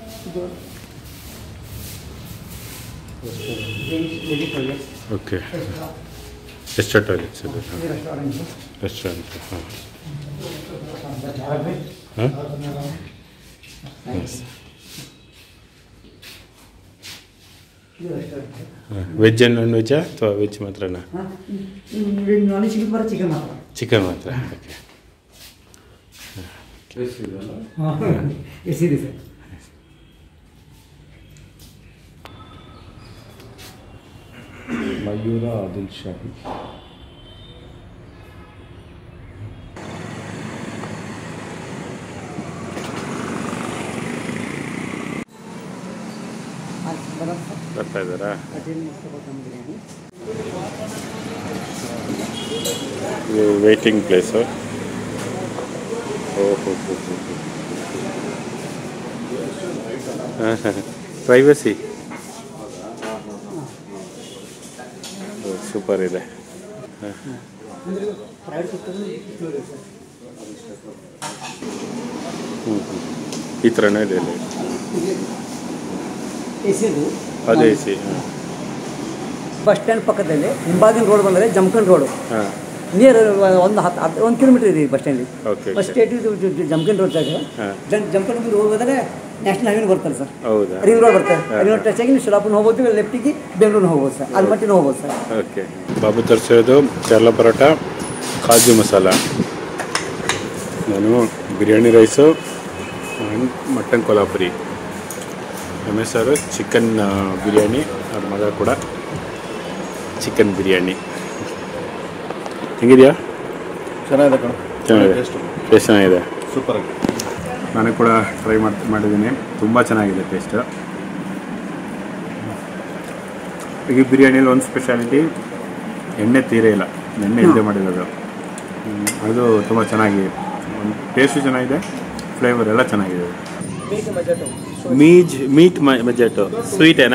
ಓಕೆ ಎಷ್ಟು ಟಾಯ್ಲೆಟ್ಸ್ ಇದೆ ರೆಸ್ಟೋರೆಂಟ್ ಹಾಂ ಹಾಂ ವೆಜ್ ಆ್ಯಂಡ್ ನಾನ್ ವೆಜ್ಜಾ ಅಥವಾ ವೆಜ್ ಮಾತ್ರನಾ ನಾನ್ ಚಿಕನ್ ಬರೋ ಚಿಕನ್ ಮಾತ್ರ ಚಿಕನ್ ಮಾತ್ರ ಓಕೆ ಎಷ್ಟಿದೆ ಸರ್ ಮಯೂರ ಆದಿಲ್ ಶಾಹಿ ಬರ್ತಾ ಇದ್ದಾರಾ ಇದು ವೇಟಿಂಗ್ ಪ್ಲೇಸು ಓಹೋ ಹೋ ಪ್ರೈವಸಿ ಸೂಪರ್ ಇದೆ ಹ್ಞೂ ಹ್ಞೂ ಈ ಥರನೇ ಇದೆ ಇಲ್ಲಿ ಎ ಸಿದು ಅದೇ ಸಿ ಬಸ್ ಸ್ಟ್ಯಾಂಡ್ ಪಕ್ಕದಲ್ಲಿ ಹಿಂಬಾಗಿನ ರೋಡ್ ಬಂದರೆ ಜಮ್ಕನ್ ರೋಡು ಹಾಂ ನಿಯರ್ ಒಂದು ಹತ್ತು ಹತ್ತು ಒಂದು ಕಿಲೋಮೀಟರ್ ಇದೆ ಬಸ್ ಸ್ಟ್ಯಾಂಡಿಗೆ ಓಕೆ ಬಸ್ ಸ್ಟೇಟ್ ಇದು ಜಮ್ಕನ್ ರೋಡ್ ಜಾಗ ಹಾಂ ಜನ್ ಜಮ್ಕನ್ ಮುಂದೆ ಹೋಗೋದ್ರೆ ನ್ಯಾಷನಲ್ ಹೈವೇನ ಬರ್ತಾರೆ ಸರ್ ಹೌದಾ ರಿಂಗ್ ರೋಡ್ ಬರ್ತಾರೆ ರಿಂಗ್ ರೋಡ್ ಟಚ್ ಆಗಿ ನೀವು ಶಿಲಾಪುರ ಹೋಗ್ಬೋದು ಲೆಫ್ಟಿಗೆ ಬೆಂಗಳೂರು ಹೋಗ್ಬೋದು ಸರ್ ಅಲ್ಲಿ ಮಟ್ಟಿನ ಹೋಗ್ಬೋದು ಸರ್ ಓಕೆ ಬಾಬು ತರಿಸಿರೋದು ಕೇರಳ ಪರೋಟ ಕಾಜು ಮಸಾಲ ನಾನು biryani rice and mutton Kolhapuri Ramesh ಅವರು ಚಿಕನ್ ಬಿರಿಯಾನಿ ಅವ್ರ ಮಗ ಕೂಡ ಚಿಕನ್ ಬಿರಿಯಾನಿ ಹೆಂಗಿದೆಯಾ ಚೆನ್ನಾಗಿದೆ ಕಣ ಚೆನ್ನಾಗಿದೆ ಟೇಸ್ಟ್ ಚೆನ್ನಾಗಿದೆ ಸೂಪರ್ ಆಗಿ ನಾನು ಕೂಡ ಟ್ರೈ ಮಾಡಿ ಮಾಡಿದ್ದೀನಿ ತುಂಬ ಚೆನ್ನಾಗಿದೆ ಟೇಸ್ಟ್ ಈ ಬಿರಿಯಾನಿಯಲ್ಲಿ ಒಂದು ಸ್ಪೆಷಾಲಿಟಿ ಎಣ್ಣೆ ತೀರೇ ಇಲ್ಲ ಎಣ್ಣೆ ಇಲ್ಲದೆ ಮಾಡಿರೋದು ಹ್ಮ್, ಅದು ತುಂಬ ಚೆನ್ನಾಗಿ ಟೇಸ್ಟು ಚೆನ್ನಾಗಿದೆ ಫ್ಲೇವರ್ ಎಲ್ಲ ಚೆನ್ನಾಗಿದೆ ಮೀಜ್ ಮೀಟ್ ಮಜೆಟು ಸ್ವೀಟ್ ಏನಾ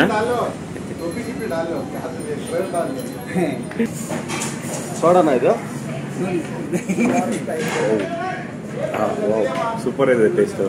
ಸೋಡಾನ ಇದು ಸೂಪರ್ ಇದೆ ಟೇಸ್ಟು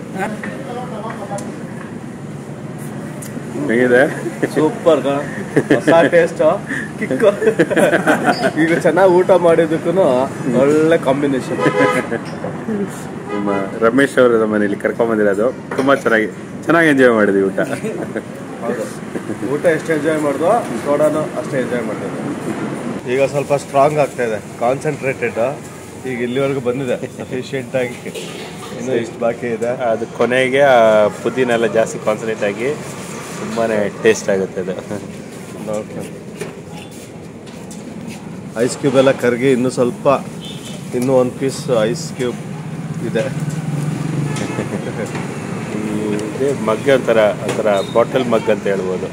ಹೇಗಿದೆ ಸೂಪರ್ ಕಣ ಹೊಸ ಟೇಸ್ಟ್ ಕಿಕ್ ಈಗ ಚೆನ್ನಾಗಿ ಊಟ ಮಾಡಿದ್ದಕ್ಕೂ ಒಳ್ಳೆ ಕಾಂಬಿನೇಷನ್ ನಮ್ಮ ರಮೇಶ್ ಅವರು ನಮ್ಮ ಮನೇಲಿ ಕರ್ಕೊಂಬಂದಿರೋದು ತುಂಬ ಚೆನ್ನಾಗಿ ಚೆನ್ನಾಗಿ ಎಂಜಾಯ್ ಮಾಡಿದ್ವಿ ಊಟ ಹೌದು ಊಟ ಎಷ್ಟು ಎಂಜಾಯ್ ಮಾಡ್ದೋ ಸೋಡಾನು ಅಷ್ಟೇ ಎಂಜಾಯ್ ಮಾಡ್ತಿದ್ದೆ ಈಗ ಸ್ವಲ್ಪ ಸ್ಟ್ರಾಂಗ್ ಆಗ್ತಾ ಇದೆ ಕಾನ್ಸಂಟ್ರೇಟೆಡ್ ಈಗ ಇಲ್ಲಿವರೆಗೂ ಬಂದಿದೆ ಸಫಿಷಿಯೆಂಟ್ ಆಗಿ ಇನ್ನೂ ಇಷ್ಟು ಬಾಕಿ ಇದೆ ಅದು ಕೊನೆಗೆ ಆ ಪುದೀನ ಎಲ್ಲ ಜಾಸ್ತಿ ಕಾನ್ಸಂಟ್ರೇಟ್ ಆಗಿ ತುಂಬಾ ಟೇಸ್ಟ್ ಆಗುತ್ತೆ ಅದು ನೋಡ್ಕೊಂಡು ಐಸ್ ಕ್ಯೂಬ್ ಎಲ್ಲ ಕರಗಿ ಇನ್ನೂ ಸ್ವಲ್ಪ ಇನ್ನೂ ಒಂದು ಪೀಸ್ ಐಸ್ ಕ್ಯೂಬ್ ಇದೆ ಇದೇ ಮಗ್ ಒಂಥರ ಒಂಥರ ಬಾಟಲ್ ಮಗ್ ಅಂತ ಹೇಳ್ಬೋದು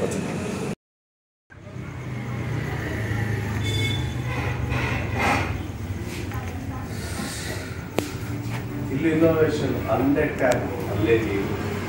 ಇಲ್ಲಿ ಇನ್ನೋವೇಷನ್ ಅಲ್ಲೇ ಟ್ಯಾಪ್ ಅಲ್ಲೇ ನೀರು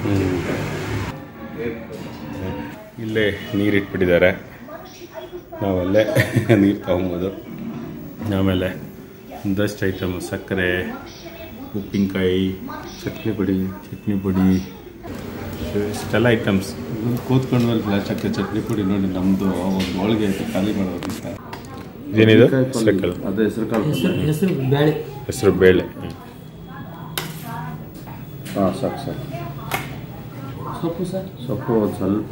ಇಲ್ಲೇ ನೀರು ಇಟ್ಬಿಟ್ಟಿದ್ದಾರೆ ನಾವಲ್ಲೇ ನೀರು ತೊಗೊಬೋದು ಆಮೇಲೆ ಒಂದಷ್ಟು ಐಟಮ್ ಸಕ್ಕರೆ ಉಪ್ಪಿನಕಾಯಿ ಚಟ್ನಿ ಪುಡಿ ಚಟ್ನಿ ಪುಡಿ ಇಷ್ಟೆಲ್ಲ ಐಟಮ್ಸ್ ಕೂತ್ಕೊಂಡ್ವಲ್ಲ ಚಕ್ಕೆ ಚಟ್ನಿ ಪುಡಿ ನೋಡಿ ನಮ್ದು ಒಂದು ಹೋಳಿಗೆ ಐತೆ ಖಾಲಿ ಮಾಡೋದಿಲ್ಲ ಇದೇನಿದು ಹೆಸರು ಅದೇ ಹೆಸರು ಕಾಳು ಹೆಸರು ಬೇಳೆ ಹೆಸರು ಬೇಳೆ ಹಾಂ ಸಾಕು ಸಾಕು ಸೊಪ್ಪು ಸರ್ ಸೊಪ್ಪು ಒಂದು ಸ್ವಲ್ಪ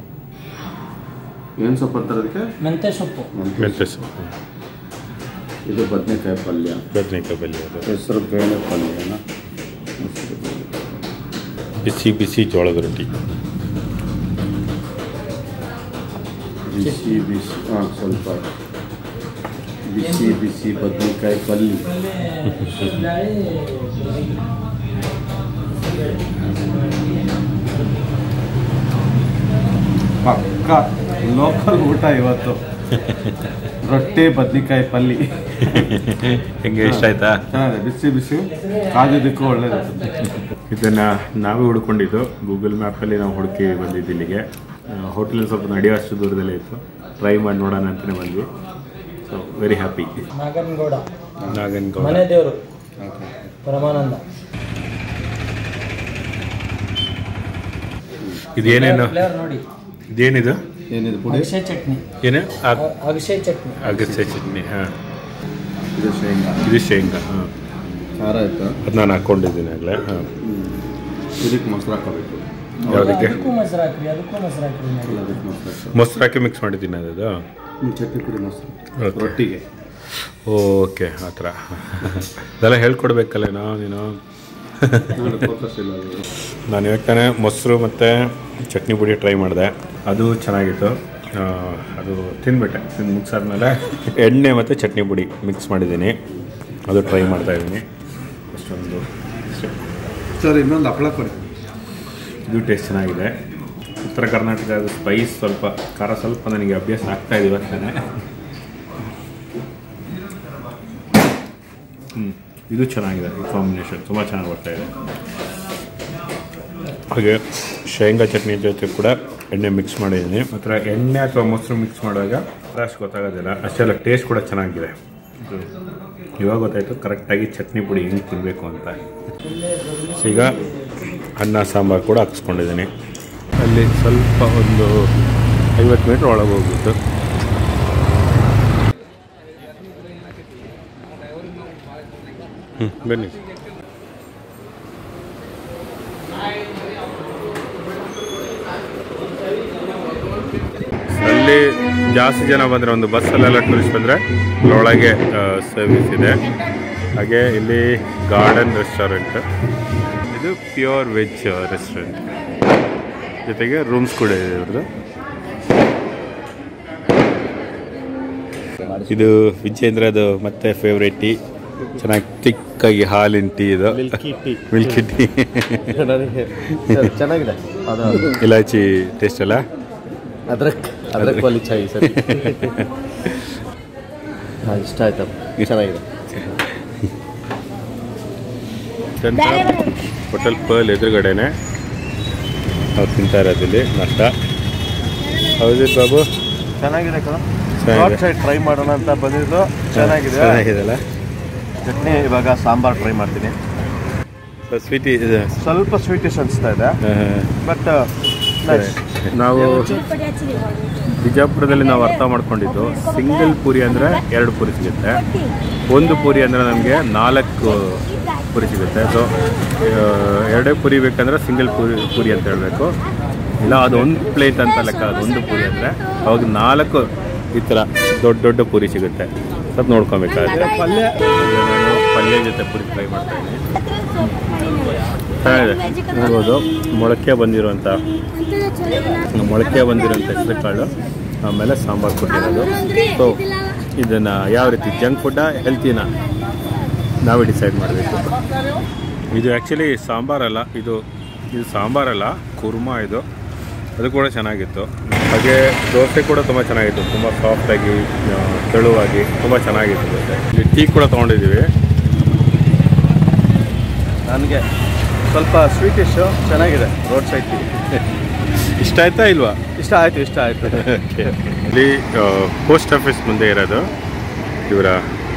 ಏನು ಸೊಪ್ಪು ಅಂತಾರೆ ಅದಕ್ಕೆ ಮೆಂತ್ಯ ಸೊಪ್ಪು ಮೆಂತ್ಯ ಸೊಪ್ಪು ಇದು ಬದನೆಕಾಯಿ ಪಲ್ಯ ಬದನೆಕಾಯಿ ಬಲ್ಲಿ ಅದು ಹೆಸರು ಬೇಳೆ ಪಲ್ಯನ ಬಿಸಿ ಬಿಸಿ ಜೋಳದ ರೊಟ್ಟಿ ಬಿಸಿ ಬಿಸಿ ಹಾಂ ಸ್ವಲ್ಪ ಬಿಸಿ ಬಿಸಿ ಬದನೆಕಾಯಿ ಪಲ್ಯ ಪಕ್ಕ ಲೋಕಲ್ ಊಟ ಇವತ್ತು ರೊಟ್ಟಿ ಬದ್ನಿಕಾಯಿ ಪಲ್ಲಿ ಹೆಂಗೆ ಇಷ್ಟ ಆಯ್ತಾ ಚೆನ್ನಾಗಿದೆ ಬಿಸಿ ಬಿಸಿ ಕಾದಿದ್ದಕ್ಕೂ ಒಳ್ಳೇದು ಇದನ್ನು ನಾವೇ ಹುಡ್ಕೊಂಡಿದ್ದು ಗೂಗಲ್ ಮ್ಯಾಪಲ್ಲಿ ನಾವು ಹುಡುಕಿ ಬಂದಿದ್ದು ಇಲ್ಲಿಗೆ ಹೋಟೆಲ್ ಸ್ವಲ್ಪ ನಡೆಯುವಷ್ಟು ದೂರದಲ್ಲೇ ಇತ್ತು ಟ್ರೈ ಮಾಡಿ ನೋಡೋಣ ಅಂತಲೇ ಬಂದ್ವಿ ಸೊ ವೆರಿ ಹ್ಯಾಪಿ ನಾಗನಗೌಡ ನಾಗನ್ಗೌಡ ಮನೆ ದೇವರು ಪರಮಾನಂದ ಇದೇನೇನು ಫ್ಲೇವರ್ ನೋಡಿ ಇದೇನಿದು ಏನಿದೆ ಪುಡಿ ಅಗಸೆ ಚಟ್ನಿ ಏನು ಅಗಸೆ ಚಟ್ನಿ ಅಗಸೆ ಚಟ್ನಿ ಹಾಂ ಇದು ಶೇಂಗಾ ಇದು ಶೇಂಗಾ ಹಾಂ ಖಾರ ಆಯ್ತಾ ಅದು ನಾನು ಹಾಕ್ಕೊಂಡಿದ್ದೀನಿ ಆಗಲೇ ಹಾಂ ಇದಕ್ಕೆ ಮೊಸರು ಹಾಕೋಬೇಕು ಯಾವುದಕ್ಕೆ ಅದಕ್ಕೂ ಮೊಸರು ಹಾಕ್ರಿ ಅದಕ್ಕೂ ಮೊಸರು ಹಾಕ್ರಿ ನೋಡಿ. ಅದಕ್ಕೆ ಮೊಸರು ಹಾಕ್ಬೇಕು ಮೊಸರು ಹಾಕಿ ಮಿಕ್ಸ್ ಮಾಡಿದ್ದೀನಿ ಅದು ಹ್ಮ್, ಚಟ್ನಿ ಪುಡಿ ಮೊಸರು Okay. ರೊಟ್ಟಿಗೆ ಓಕೆ ಆ ಥರ ಅದೆಲ್ಲ ಹೇಳ್ಕೊಡ್ಬೇಕಲ್ಲೇನೋ ನೀನು ನೋಡಿ ಫೋಕಸ್ ಇಲ್ಲ ಅದು ನಾನು ಹೇಳ್ತಾನೆ ಮೊಸರು ಮತ್ತು ಚಟ್ನಿ ಪುಡಿ ಟ್ರೈ ಮಾಡಿದೆ ಅದು ಚೆನ್ನಾಗಿತ್ತು ಆ, ಅದು ತಿಂದ್ಬಿಟ್ಟೆ ತಿಂದು ಮುಗಿಸಾದ್ಮೇಲೆ ಎಣ್ಣೆ ಮತ್ತು ಚಟ್ನಿ ಪುಡಿ ಮಿಕ್ಸ್ ಮಾಡಿದ್ದೀನಿ ಅದು ಟ್ರೈ ಮಾಡ್ತಾ ಇದ್ದೀನಿ ಅಷ್ಟೊಂದು ಅಷ್ಟೇ. ಸರ್ ಇನ್ನೊಂದು ಹಪ್ಪಳ ಕೊಡಿ ಇದು ಟೇಸ್ಟ್ ಚೆನ್ನಾಗಿದೆ ಉತ್ತರ ಕರ್ನಾಟಕದ ಸ್ಪೈಸ್ ಸ್ವಲ್ಪ ಖಾರ ಸ್ವಲ್ಪ ನನಗೆ ಅಭ್ಯಾಸ ಆಗ್ತಾ ಇದೆ ಇವತ್ತಾನೆ ಹ್ಞೂ ಇದು ಚೆನ್ನಾಗಿದೆ ಈ ಕಾಂಬಿನೇಷನ್ ತುಂಬ ಚೆನ್ನಾಗಿ ಬರ್ತಾ ಇದೆ ಹಾಗೆ ಶೇಂಗಾ ಚಟ್ನಿ ಜೊತೆ ಕೂಡ ಎಣ್ಣೆ ಮಿಕ್ಸ್ ಮಾಡಿದ್ದೀನಿ ಮಾತ್ರ ಎಣ್ಣೆ ಅಥವಾ ಮೊಸರು ಮಿಕ್ಸ್ ಮಾಡುವಾಗ ಅಷ್ಟು ಗೊತ್ತಾಗೋದಿಲ್ಲ ಅಷ್ಟೆಲ್ಲ ಟೇಸ್ಟ್ ಕೂಡ ಚೆನ್ನಾಗಿದೆ ಇದು ಇವಾಗ ಗೊತ್ತಾಯಿತು ಕರೆಕ್ಟಾಗಿ ಚಟ್ನಿ ಪುಡಿ ಹೆಂಗೆ ತಿನ್ನಬೇಕು ಅಂತ ಸೊ ಈಗ ಅನ್ನ ಸಾಂಬಾರು ಕೂಡ ಹಾಕ್ಸ್ಕೊಂಡಿದ್ದೀನಿ ಅಲ್ಲಿ ಸ್ವಲ್ಪ ಒಂದು ಐವತ್ತು ಮೀಟ್ರ್ ಒಳಗೆ ಹೋಗ್ಬಿಟ್ಟು ಹ್ಞೂ ಬನ್ನಿ ಅಲ್ಲಿ ಜಾಸ್ತಿ ಜನ ಬಂದರೆ ಒಂದು ಬಸ್ಸಲ್ಲೆಲ್ಲ ಟೂರಿಸ್ಟ್ ಬಂದರೆ ಒಳಗೆ ಸರ್ವಿಸ್ ಇದೆ ಹಾಗೆ ಇಲ್ಲಿ ಗಾರ್ಡನ್ ರೆಸ್ಟೋರೆಂಟ್ ಇದು ಪ್ಯೂರ್ ವೆಜ್ ರೆಸ್ಟೋರೆಂಟ್ ಜೊತೆಗೆ ರೂಮ್ಸ್ ಕೂಡ ಇದೆ ಇವ್ರದ್ದು ಇದು ವಿಜೇಂದ್ರದು ಮತ್ತೆ ಫೇವ್ರೇಟ್ ಟೀ ಚೆನ್ನಾಗಿ ತಿಕ್ಕಾಗಿ ಹಾಲಿನ ಟೀ ಇದು ಮಿಲ್ಕಿ ಟೀ ಮಿಲ್ಕಿ ಟೀ ನನಗೆ ಚೆನ್ನಾಗಿದೆ ಅದು ಇಲಾಚಿ ಟೇಸ್ಟ್ ಅಲ್ಲ ಅದ್ರಕ್ ಅದ್ರಕ್ ವಾಲಿ ಚಾಯ್ ಸರಿ ಹಾಂ ಇಷ್ಟ ಆಯ್ತಪ್ಪ ಚೆನ್ನಾಗಿದೆ ಹೋಟೆಲ್ ಪರ್ಲ್ ಎದುರುಗಡೆನೆ ನಾವು ತಿಂತಾ ಇರೋದು ಇಲ್ಲಿ ನಾಷ್ಟ ಹೌದು ಬಾಬು ಚೆನ್ನಾಗಿದೆ ಕಣ ಚೆನ್ನಾಗಿದೆ. ಸೈಡ್ ಟ್ರೈ ಮಾಡೋಣ ಅಂತ ಬಂದಿದ್ದು ಚೆನ್ನಾಗಿದೆ ಚೆನ್ನಾಗಿದೆಲ್ಲ ಚಟ್ನಿ ಇವಾಗ ಸಾಂಬಾರ್ ಟ್ರೈ ಮಾಡ್ತೀನಿ ಸ್ವೀಟಿ ಸ್ವಲ್ಪ ಸ್ವೀಟಿಶ್ ಅನಿಸ್ತಾ ಇದೆ ಬಟ್ ನಾವು ಬಿಜಾಪುರದಲ್ಲಿ ನಾವು ಅರ್ಥ ಮಾಡ್ಕೊಂಡಿದ್ದು ಸಿಂಗಲ್ ಪೂರಿ ಅಂದರೆ ಎರಡು ಪೂರಿ ಸಿಗುತ್ತೆ ಒಂದು ಪೂರಿ ಅಂದರೆ ನಮಗೆ ನಾಲ್ಕು ಪೂರಿ ಸಿಗುತ್ತೆ ಸೊ ಎರಡೇ ಪೂರಿ ಬೇಕಂದ್ರೆ ಸಿಂಗಲ್ ಪೂರಿ ಪೂರಿ ಅಂತ ಹೇಳಬೇಕು ಇಲ್ಲ ಅದು ಒಂದು ಪ್ಲೇಟ್ ಅಂತ ಲೆಕ್ಕ ಅದು ಒಂದು ಪೂರಿ ಅಂದರೆ ಅವಾಗ ನಾಲ್ಕು ಈ ಥರ ದೊಡ್ಡ ದೊಡ್ಡ ಪೂರಿ ಸಿಗುತ್ತೆ ಸ್ವಲ್ಪ ನೋಡ್ಕೊಬೇಕಾದ್ರೆ ಪಲ್ಯ ನಾನು ಪಲ್ಯ ಜೊತೆ ಪೂರಿ ಫ್ರೈ ಮಾಡ್ತಾ ಇದ್ದೀನಿ ಚೆನ್ನಾಗಿದೆ ನೋಡ್ಬೋದು ಮೊಳಕೆ ಬಂದಿರುವಂಥ ಮೊಳಕೆ ಬಂದಿರೋಂಥ ಹೆಸರು ಕಾಳು ಆಮೇಲೆ ಸಾಂಬಾರು ಕೊಟ್ಟಿರೋದು ಸೊ ಇದನ್ನು ಯಾವ ರೀತಿ ಜಂಕ್ ಫುಡ್ಡ ಹೆಲ್ತಿನ ನಾವೇ ಡಿಸೈಡ್ ಮಾಡಬೇಕು ಇದು ಆ್ಯಕ್ಚುಲಿ ಸಾಂಬಾರಲ್ಲ ಇದು ಇದು ಸಾಂಬಾರಲ್ಲ ಕುರ್ಮಾ ಇದು ಅದು ಕೂಡ ಚೆನ್ನಾಗಿತ್ತು ಹಾಗೆ ದೋಸೆ ಕೂಡ ತುಂಬ ಚೆನ್ನಾಗಿತ್ತು ತುಂಬ ಸಾಫ್ಟಾಗಿ ಆ, ತೆಳುವಾಗಿ ತುಂಬ ಚೆನ್ನಾಗಿತ್ತು ದೋಸೆ ಇಲ್ಲಿ ಟೀ ಕೂಡ ತೊಗೊಂಡಿದ್ದೀವಿ ನನಗೆ ಸ್ವಲ್ಪ ಸ್ವೀಟಿಶ್ ಚೆನ್ನಾಗಿದೆ ರೋಡ್ ಸೈಡ್ ಟೀ ಇಷ್ಟ ಆಯ್ತಾ ಇಲ್ವಾ ಇಷ್ಟ ಆಯ್ತು ಇಷ್ಟ ಆಯ್ತು ಇಲ್ಲಿ ಪೋಸ್ಟ್ ಆಫೀಸ್ ಮುಂದೆ ಇರೋದು ಇವರ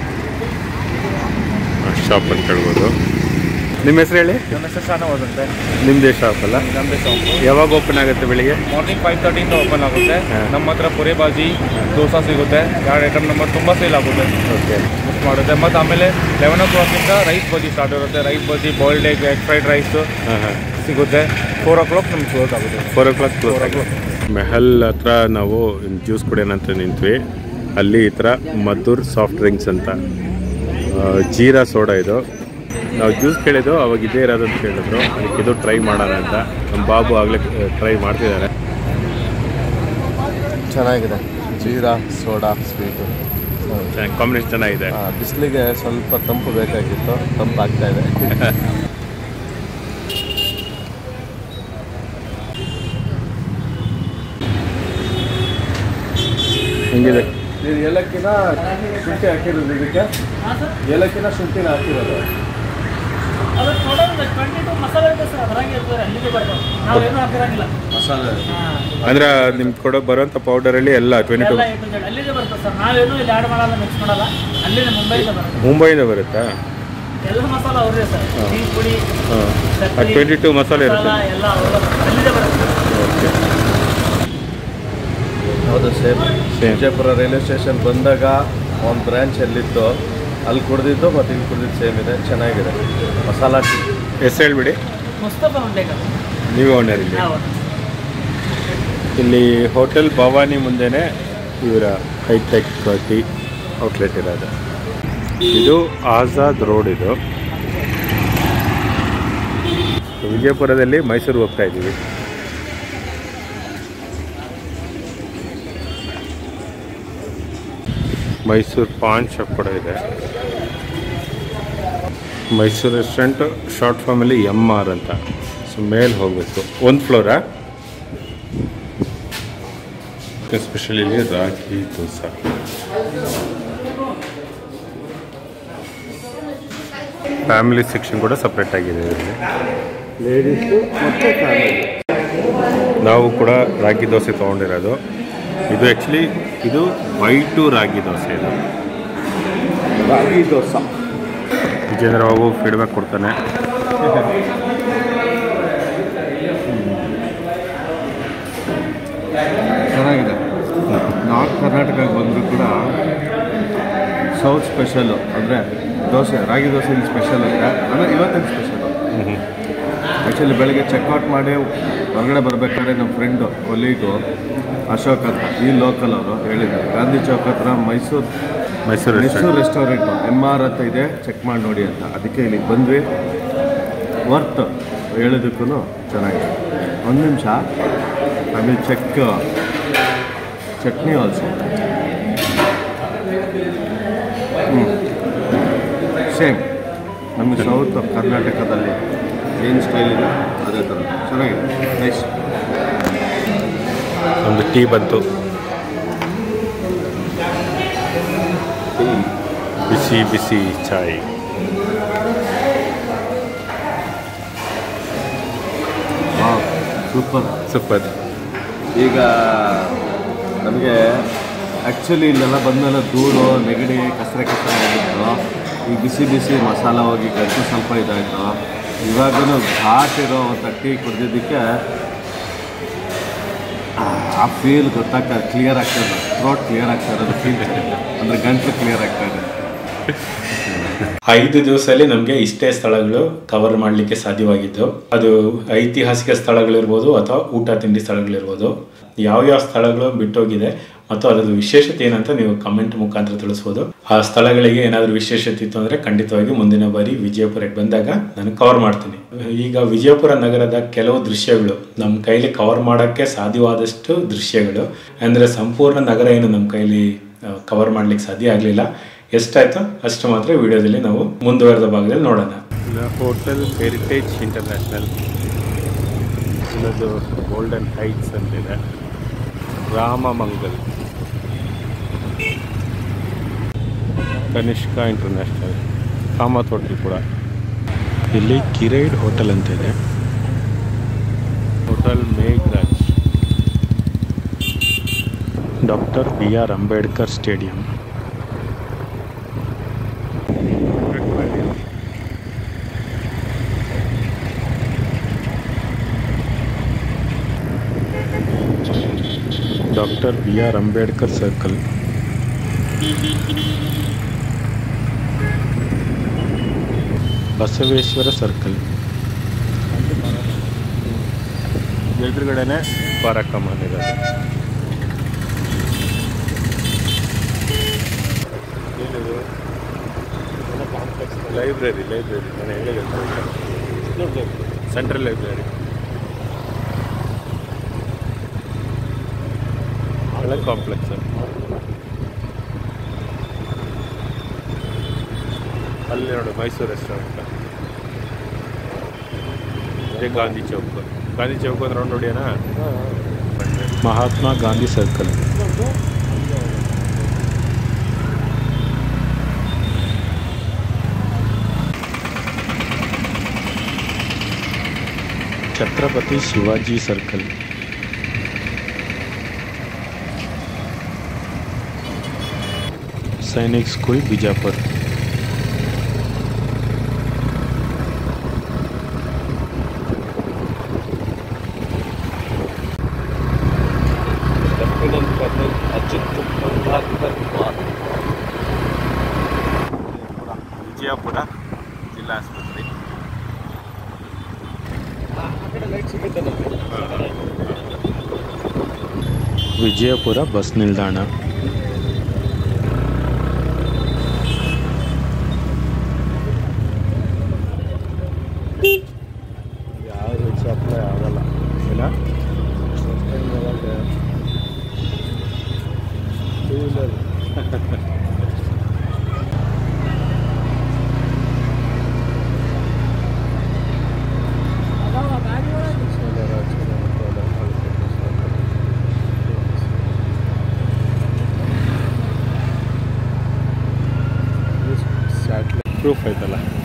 ಶಾಪ್ ಅಂತ ಹೇಳ್ಬೋದು ನಿಮ್ಮ ಹೆಸರು ಹೇಳಿ ನಮ್ಮ ಹೆಸರು ಶಾನ ಹೋದಂತೆ ನಿಮ್ಮದೇ ಶಾಪ್ ಅಲ್ಲ ನಮ್ಮದೇ ಶಾಪು ಯಾವಾಗ ಓಪನ್ ಆಗುತ್ತೆ ಬೆಳಿಗ್ಗೆ ಮಾರ್ನಿಂಗ್ ಫೈವ್ ತರ್ಟಿಯಿಂದ ಓಪನ್ ಆಗುತ್ತೆ ಹಾ. ನಮ್ಮ ಹತ್ರ ಪುರಿ ಬಾಜಿ ದೋಸೆ ಸಿಗುತ್ತೆ ಎರಡು ಐಟಮ್ ನಂಬರ್ ತುಂಬ ಸೇಲ್ ಆಗುತ್ತೆ ಓಕೆ ಬುಕ್ ಮಾಡುತ್ತೆ ಮತ್ತು ಆಮೇಲೆ ಲೆವೆನ್ ಓ ಕ್ಲಾಕಿಂದ ರೈಸ್ ಬಜಿ ಸ್ಟಾರ್ಟ್ ಇರುತ್ತೆ rice bhaji boiled egg egg fried rice ಹಾಂ ಹಾಂ ಸಿಗುತ್ತೆ ಫೋರ್ ಓ ಕ್ಲಾಕ್ ನಮ್ಗೆ ಕ್ಲೋಸ್ ಆಗುತ್ತೆ four o'clock close Four o'clock. ಮೆಹಲ್ ಹತ್ರ ನಾವು ಜ್ಯೂಸ್ ಕುಡಿಯೋಣಂತ ನಿಂತ್ವಿ ಅಲ್ಲಿ ಈ ಥರ ಮದ್ದೂರ್ ಸಾಫ್ಟ್ ಡ್ರಿಂಕ್ಸ್ ಅಂತ ಆ, ಜೀರಾ ಸೋಡಾ ಇದು ನಾವು ಜ್ಯೂಸ್ ಕೇಳಿದ್ದು ಅವಾಗ ಇದೇ ಇರೋದಂತ ಹೇಳಿದ್ರು ಅದಕ್ಕೆ ಇದು ಟ್ರೈ ಮಾಡೋಣ ಅಂತ ನಮ್ಮ ಬಾಬು ಆಗಲೇ ಟ್ರೈ ಮಾಡ್ತಿದ್ದಾರೆ ಚೆನ್ನಾಗಿದೆ ಜೀರಾ ಸೋಡಾ ಸ್ವೀಟು ಕಾಂಬಿನೇಷನ್ ಚೆನ್ನಾಗಿದೆ ಬಿಸಿಲಿಗೆ ಸ್ವಲ್ಪ ತಂಪು ಬೇಕಾಗಿತ್ತು ತಂಪು ಆಗ್ತಾ ಇದೆ ಹೆಂಗಿದೆ ನೀವು ಏಲಕ್ಕಿನ ಶುಂಠಿ ಹಾಕಿರೋದು ಇದಕ್ಕೆ ಏಲಕ್ಕಿನ ಶುಂಠಿನ ಹಾಕಿರೋದು ಅದು ಟೋಟಲ್ ಟ್ವೆಂಟಿ ಟು ಮಸಾಲೆ ಇದೆ ಸರ್ ಅದ್ರಾಗೆ ಇರ್ತದೆ ಅಲ್ಲಿಗೆ ಬರ್ತಾವೆ ನಾವು ಏನೂ ಹಾಕಿರಂಗಿಲ್ಲ ಮಸಾಲೆ ಅಂದ್ರೆ ನಿಮ್ಗೆ ಕೊಡೋ ಬರೋಂಥ ಪೌಡರಲ್ಲಿ ಎಲ್ಲ ಟ್ವೆಂಟಿ ಟು ಎಲ್ಲ A to Z ಅಲ್ಲಿಗೆ ಬರ್ತದೆ ಸರ್ ನಾವೇನು ಇಲ್ಲಿ ಆ್ಯಡ್ ಮಾಡಲ್ಲ ಮಿಕ್ಸ್ ಮಾಡಲ್ಲ ಅಲ್ಲಿಂದ ಮುಂಬೈಗೆ ಬರುತ್ತೆ ಮುಂಬೈಯಿಂದ ಬರುತ್ತಾ ಎಲ್ಲ ಮಸಾಲ ಅವ್ರೇ ಸರ್ ಟೀ ಪುಡಿ ಹಾಂ ಚಟ್ನಿ, ಟ್ವೆಂಟಿ ಟು ಮಸಾಲೆ ಇರುತ್ತೆ ಮಸಾಲ ಎಲ್ಲ ಅವ್ರ ಅಲ್ಲಿಂದ ಬರುತ್ತೆ ಓಕೆ ಹೌದು same Same. Vijayapura railway station ಬಂದಾಗ ಒಂದು ಬ್ರ್ಯಾಂಚ್ ಎಲ್ಲಿತ್ತು ಅಲ್ಲಿ ಕುಡ್ದಿದ್ದು ಮತ್ತು ಇಲ್ಲಿ ಕುಡ್ದಿದ್ದು ಸೇಮ್ ಇದೆ ಚೆನ್ನಾಗಿದೆ ಮಸಾಲ ಟೀ ಹೆಸರು ಹೇಳ್ಬಿಡಿ ಮುಸ್ತಫಾ ಉಂಡೆಕಲ್ ನೀವೇ ಓನರ್ ಇಲ್ಲಿ ನಾವು ಇಲ್ಲಿ ಹೋಟೆಲ್ ಭವಾನಿ ಮುಂದೆನೆ ಇವರ ಹೈಟೆಕ್ ಟೀ ಔಟ್ಲೆಟ್ ಇರೋದು ಇದು ಆಜಾದ್ ರೋಡ್ ಇದು ವಿಜಯಪುರದಲ್ಲಿ ಮೈಸೂರಿಗೆ ಹೋಗ್ತಾ ಇದ್ದೀವಿ ಮೈಸೂರು ಪಾನ್ ಶಾಪ್ ಕೂಡ ಇದೆ ಮೈಸೂರು ರೆಸ್ಟೋರೆಂಟ್ ಶಾರ್ಟ್ ಫಾರ್ಮಲ್ಲಿ ಎಮ್ ಆರ್ ಅಂತ ಸೊ ಮೇಲೆ ಹೋಗಬೇಕು ಒಂದು ಫ್ಲೋರಾ ಎಸ್ಪೆಷಲಿ ಇಲ್ಲಿ ರಾಗಿ ದೋಸೆ ಫ್ಯಾಮಿಲಿ ಸೆಕ್ಷನ್ ಕೂಡ ಸಪ್ರೇಟ್ ಆಗಿದೆ ಇದರಲ್ಲಿ ಲೇಡೀಸು ಮತ್ತು ಫ್ಯಾಮಿಲಿ ನಾವು ಕೂಡ ರಾಗಿ ದೋಸೆ ತೊಗೊಂಡಿರೋದು ಇದು ಆ್ಯಕ್ಚುಲಿ ಇದು ವೈಟು ರಾಗಿ ದೋಸೆ ಇದು ರಾಗಿ ದೋಸೆ ವಿಜೇಂದ್ರ ಬಾಬು ಫೀಡ್ಬ್ಯಾಕ್ ಕೊಡ್ತಾನೆ ಚೆನ್ನಾಗಿದೆ ನಾರ್ತ್ ಕರ್ನಾಟಕಕ್ಕೆ ಬಂದರೂ ಕೂಡ ಸೌತ್ ಸ್ಪೆಷಲ್ಲು ಅಂದರೆ ದೋಸೆ ರಾಗಿ ದೋಸೆ ಇಲ್ಲಿ ಸ್ಪೆಷಲ್ ಇದೆ ಅಂದರೆ ಇವತ್ತಿನ ಸ್ಪೆಷಲು ಆ್ಯಕ್ಚುಲಿ ಬೆಳಗ್ಗೆ ಚೆಕ್ಔಟ್ ಮಾಡಿ ಹೊರಗಡೆ ಬರಬೇಕಾದ್ರೆ ನಮ್ಮ ಫ್ರೆಂಡು ಕೊಲೀಗು ಅಶೋಕ್ ಅಂತ ಈ ಲೋಕಲ್ ಅವರು ಹೇಳಿದ್ದಾರೆ ಗಾಂಧಿ ಚೌಕ್ ಹತ್ರ Mysore Mysore Mysore restaurant M R ಹತ್ರ ಇದೆ ಚೆಕ್ ಮಾಡಿ ನೋಡಿ ಅಂತ ಅದಕ್ಕೆ ಇಲ್ಲಿಗೆ ಬಂದ್ವಿ ವರ್ತ್ ಹೇಳೋದಕ್ಕೂ ಚೆನ್ನಾಗಿದೆ ಒಂದು ನಿಮಿಷ I will check chutney also ಹ್ಞೂ ಸೇಮ್ ನಮಗೆ ಸೌತ್ ಕರ್ನಾಟಕದಲ್ಲಿ ಏನು ಸ್ಟೈಲ್ ಇದೆ ಅದೇ ಥರ ಚೆನ್ನಾಗಿದೆ ನೈಸ್ ಒಂದು ಟೀ ಬಂತು ಬಿಸಿ ಬಿಸಿ ಚಾಯ್ ವಾವ್ ಸೂಪರ್ ಸೂಪರ್ ಈಗ ನಮಗೆ ಆ್ಯಕ್ಚುಲಿ ಇಲ್ಲೆಲ್ಲ ಬಂದಮೇಲೆ ಧೂಳು ನೆಗಡಿ ಕಸರೆ ಕಸರೆ ಆಗಿತ್ತು ಈ ಬಿಸಿ ಬಿಸಿ ಮಸಾಲ ಹೋಗಿ ಗಂಟು ಸ್ವಲ್ಪ ಇದಾಯಿತು ಇವಾಗೂ ಘಾಟ್ ಇರೋ ಒಂದು ಟೀ ಕುಡಿದಿದ್ದಕ್ಕೆ ಆ ಫೀಲ್ ಗೊತ್ತಾಗ್ತದೆ ಕ್ಲಿಯರ್ ಆಗ್ತದೆ ಥ್ರೋಟ್ ಕ್ಲಿಯರ್ ಆಗ್ತಾ ಇರೋದು ಫೀಲ್ ಅಂದರೆ ಗಂಟಲು ಕ್ಲಿಯರ್ ಆಗ್ತಾ ಇದೆ ಐದು ದಿವಸದಲ್ಲಿ ನಮಗೆ ಇಷ್ಟೇ ಸ್ಥಳಗಳು ಕವರ್ ಮಾಡಲಿಕ್ಕೆ ಸಾಧ್ಯವಾಗಿದ್ದು ಅದು ಐತಿಹಾಸಿಕ ಸ್ಥಳಗಳಿರ್ಬೋದು ಅಥವಾ ಊಟ ತಿಂಡಿ ಸ್ಥಳಗಳಿರ್ಬೋದು ಯಾವ್ಯಾವ ಸ್ಥಳಗಳು ಬಿಟ್ಟೋಗಿದೆ ಮತ್ತು ಅದರದ್ದು ವಿಶೇಷತೆ ಏನಂತ ನೀವು ಕಮೆಂಟ್ ಮುಖಾಂತರ ತಿಳಿಸ್ಬೋದು ಆ ಸ್ಥಳಗಳಿಗೆ ಏನಾದರೂ ವಿಶೇಷತೆ ಇತ್ತು ಅಂದರೆ ಖಂಡಿತವಾಗಿ ಮುಂದಿನ ಬಾರಿ ವಿಜಯಪುರಕ್ಕೆ ಬಂದಾಗ ನಾನು ಕವರ್ ಮಾಡ್ತೀನಿ ಈಗ ವಿಜಯಪುರ ನಗರದ ಕೆಲವು ದೃಶ್ಯಗಳು ನಮ್ಮ ಕೈಲಿ ಕವರ್ ಮಾಡೋಕ್ಕೆ ಸಾಧ್ಯವಾದಷ್ಟು ದೃಶ್ಯಗಳು ಅಂದರೆ ಸಂಪೂರ್ಣ ನಗರ ಏನು ನಮ್ಮ ಕೈಲಿ ಕವರ್ ಮಾಡ್ಲಿಕ್ಕೆ ಸಾಧ್ಯ ಆಗಲಿಲ್ಲ ಎಷ್ಟಾಯ್ತೋ ಅಷ್ಟು ಮಾತ್ರ ವಿಡಿಯೋದಲ್ಲಿ ನಾವು ಮುಂದುವರೆದ ಭಾಗದಲ್ಲಿ ನೋಡೋಣ ಹೋಟೆಲ್ ಹೆರಿಟೇಜ್ ಇಂಟರ್ನ್ಯಾಷನಲ್ ಇನ್ನೊಂದು ಗೋಲ್ಡನ್ ಹೈಟ್ಸ್ ಅಂತಿದೆ ರಾಮಮಂಗಲ್ ಕನಿಷ್ಕ ಇಂಟರ್ನ್ಯಾಷನಲ್ ಕಾಮತ್ ಹೋಟೆಲ್ ಕೂಡ ಇಲ್ಲಿ ಕಿರೈಡ್ ಹೋಟೆಲ್ ಅಂತ ಇದೆ hotel Meghraj doctor B R Ambedkar stadium doctor B R Ambedkar circle Basaveshwara circle ಎದುರುಗಡೆನೆ ಪಾರಕಮಾನ್ ಇರೋದು ಏನಿದು ಲೈಬ್ರರಿ ಲೈಬ್ರರಿ ನಾನು ಹೇಳಿದೆ ಸೆಂಟ್ರಲ್ ಲೈಬ್ರರಿ ಒಳ್ಳೆ ಕಾಂಪ್ಲೆಕ್ಸ್ ಅಲ್ಲಿ ನೋಡು ಮೈಸೂರು ರೆಸ್ಟೋರೆಂಟ್ ಅದೇ ಗಾಂಧಿ ಚೌಕ್ ಗಾಂಧಿ ಚೌಕ್ ಒಂದು ರೌಂಡ್ ಹೊಡಿಯೋಣ Mahatma Gandhi circle Chhatrapati Shivaji circle Sainik school Bijapur Vijayapura ಜಿಲ್ಲಾ ಆಸ್ಪತ್ರೆ ವಿಜಯಪುರ ಬಸ್ ನಿಲ್ದಾಣ ಯಾವುದು ಸಪ್ಲೈ ಆಗಲ್ಲ ಇಲ್ಲ ಟೂ ವೀಲರ್ ಸ್ಯಾಟ್ಲೈಟ್ ಪ್ರೂಫ್ ಐತಲ್ಲ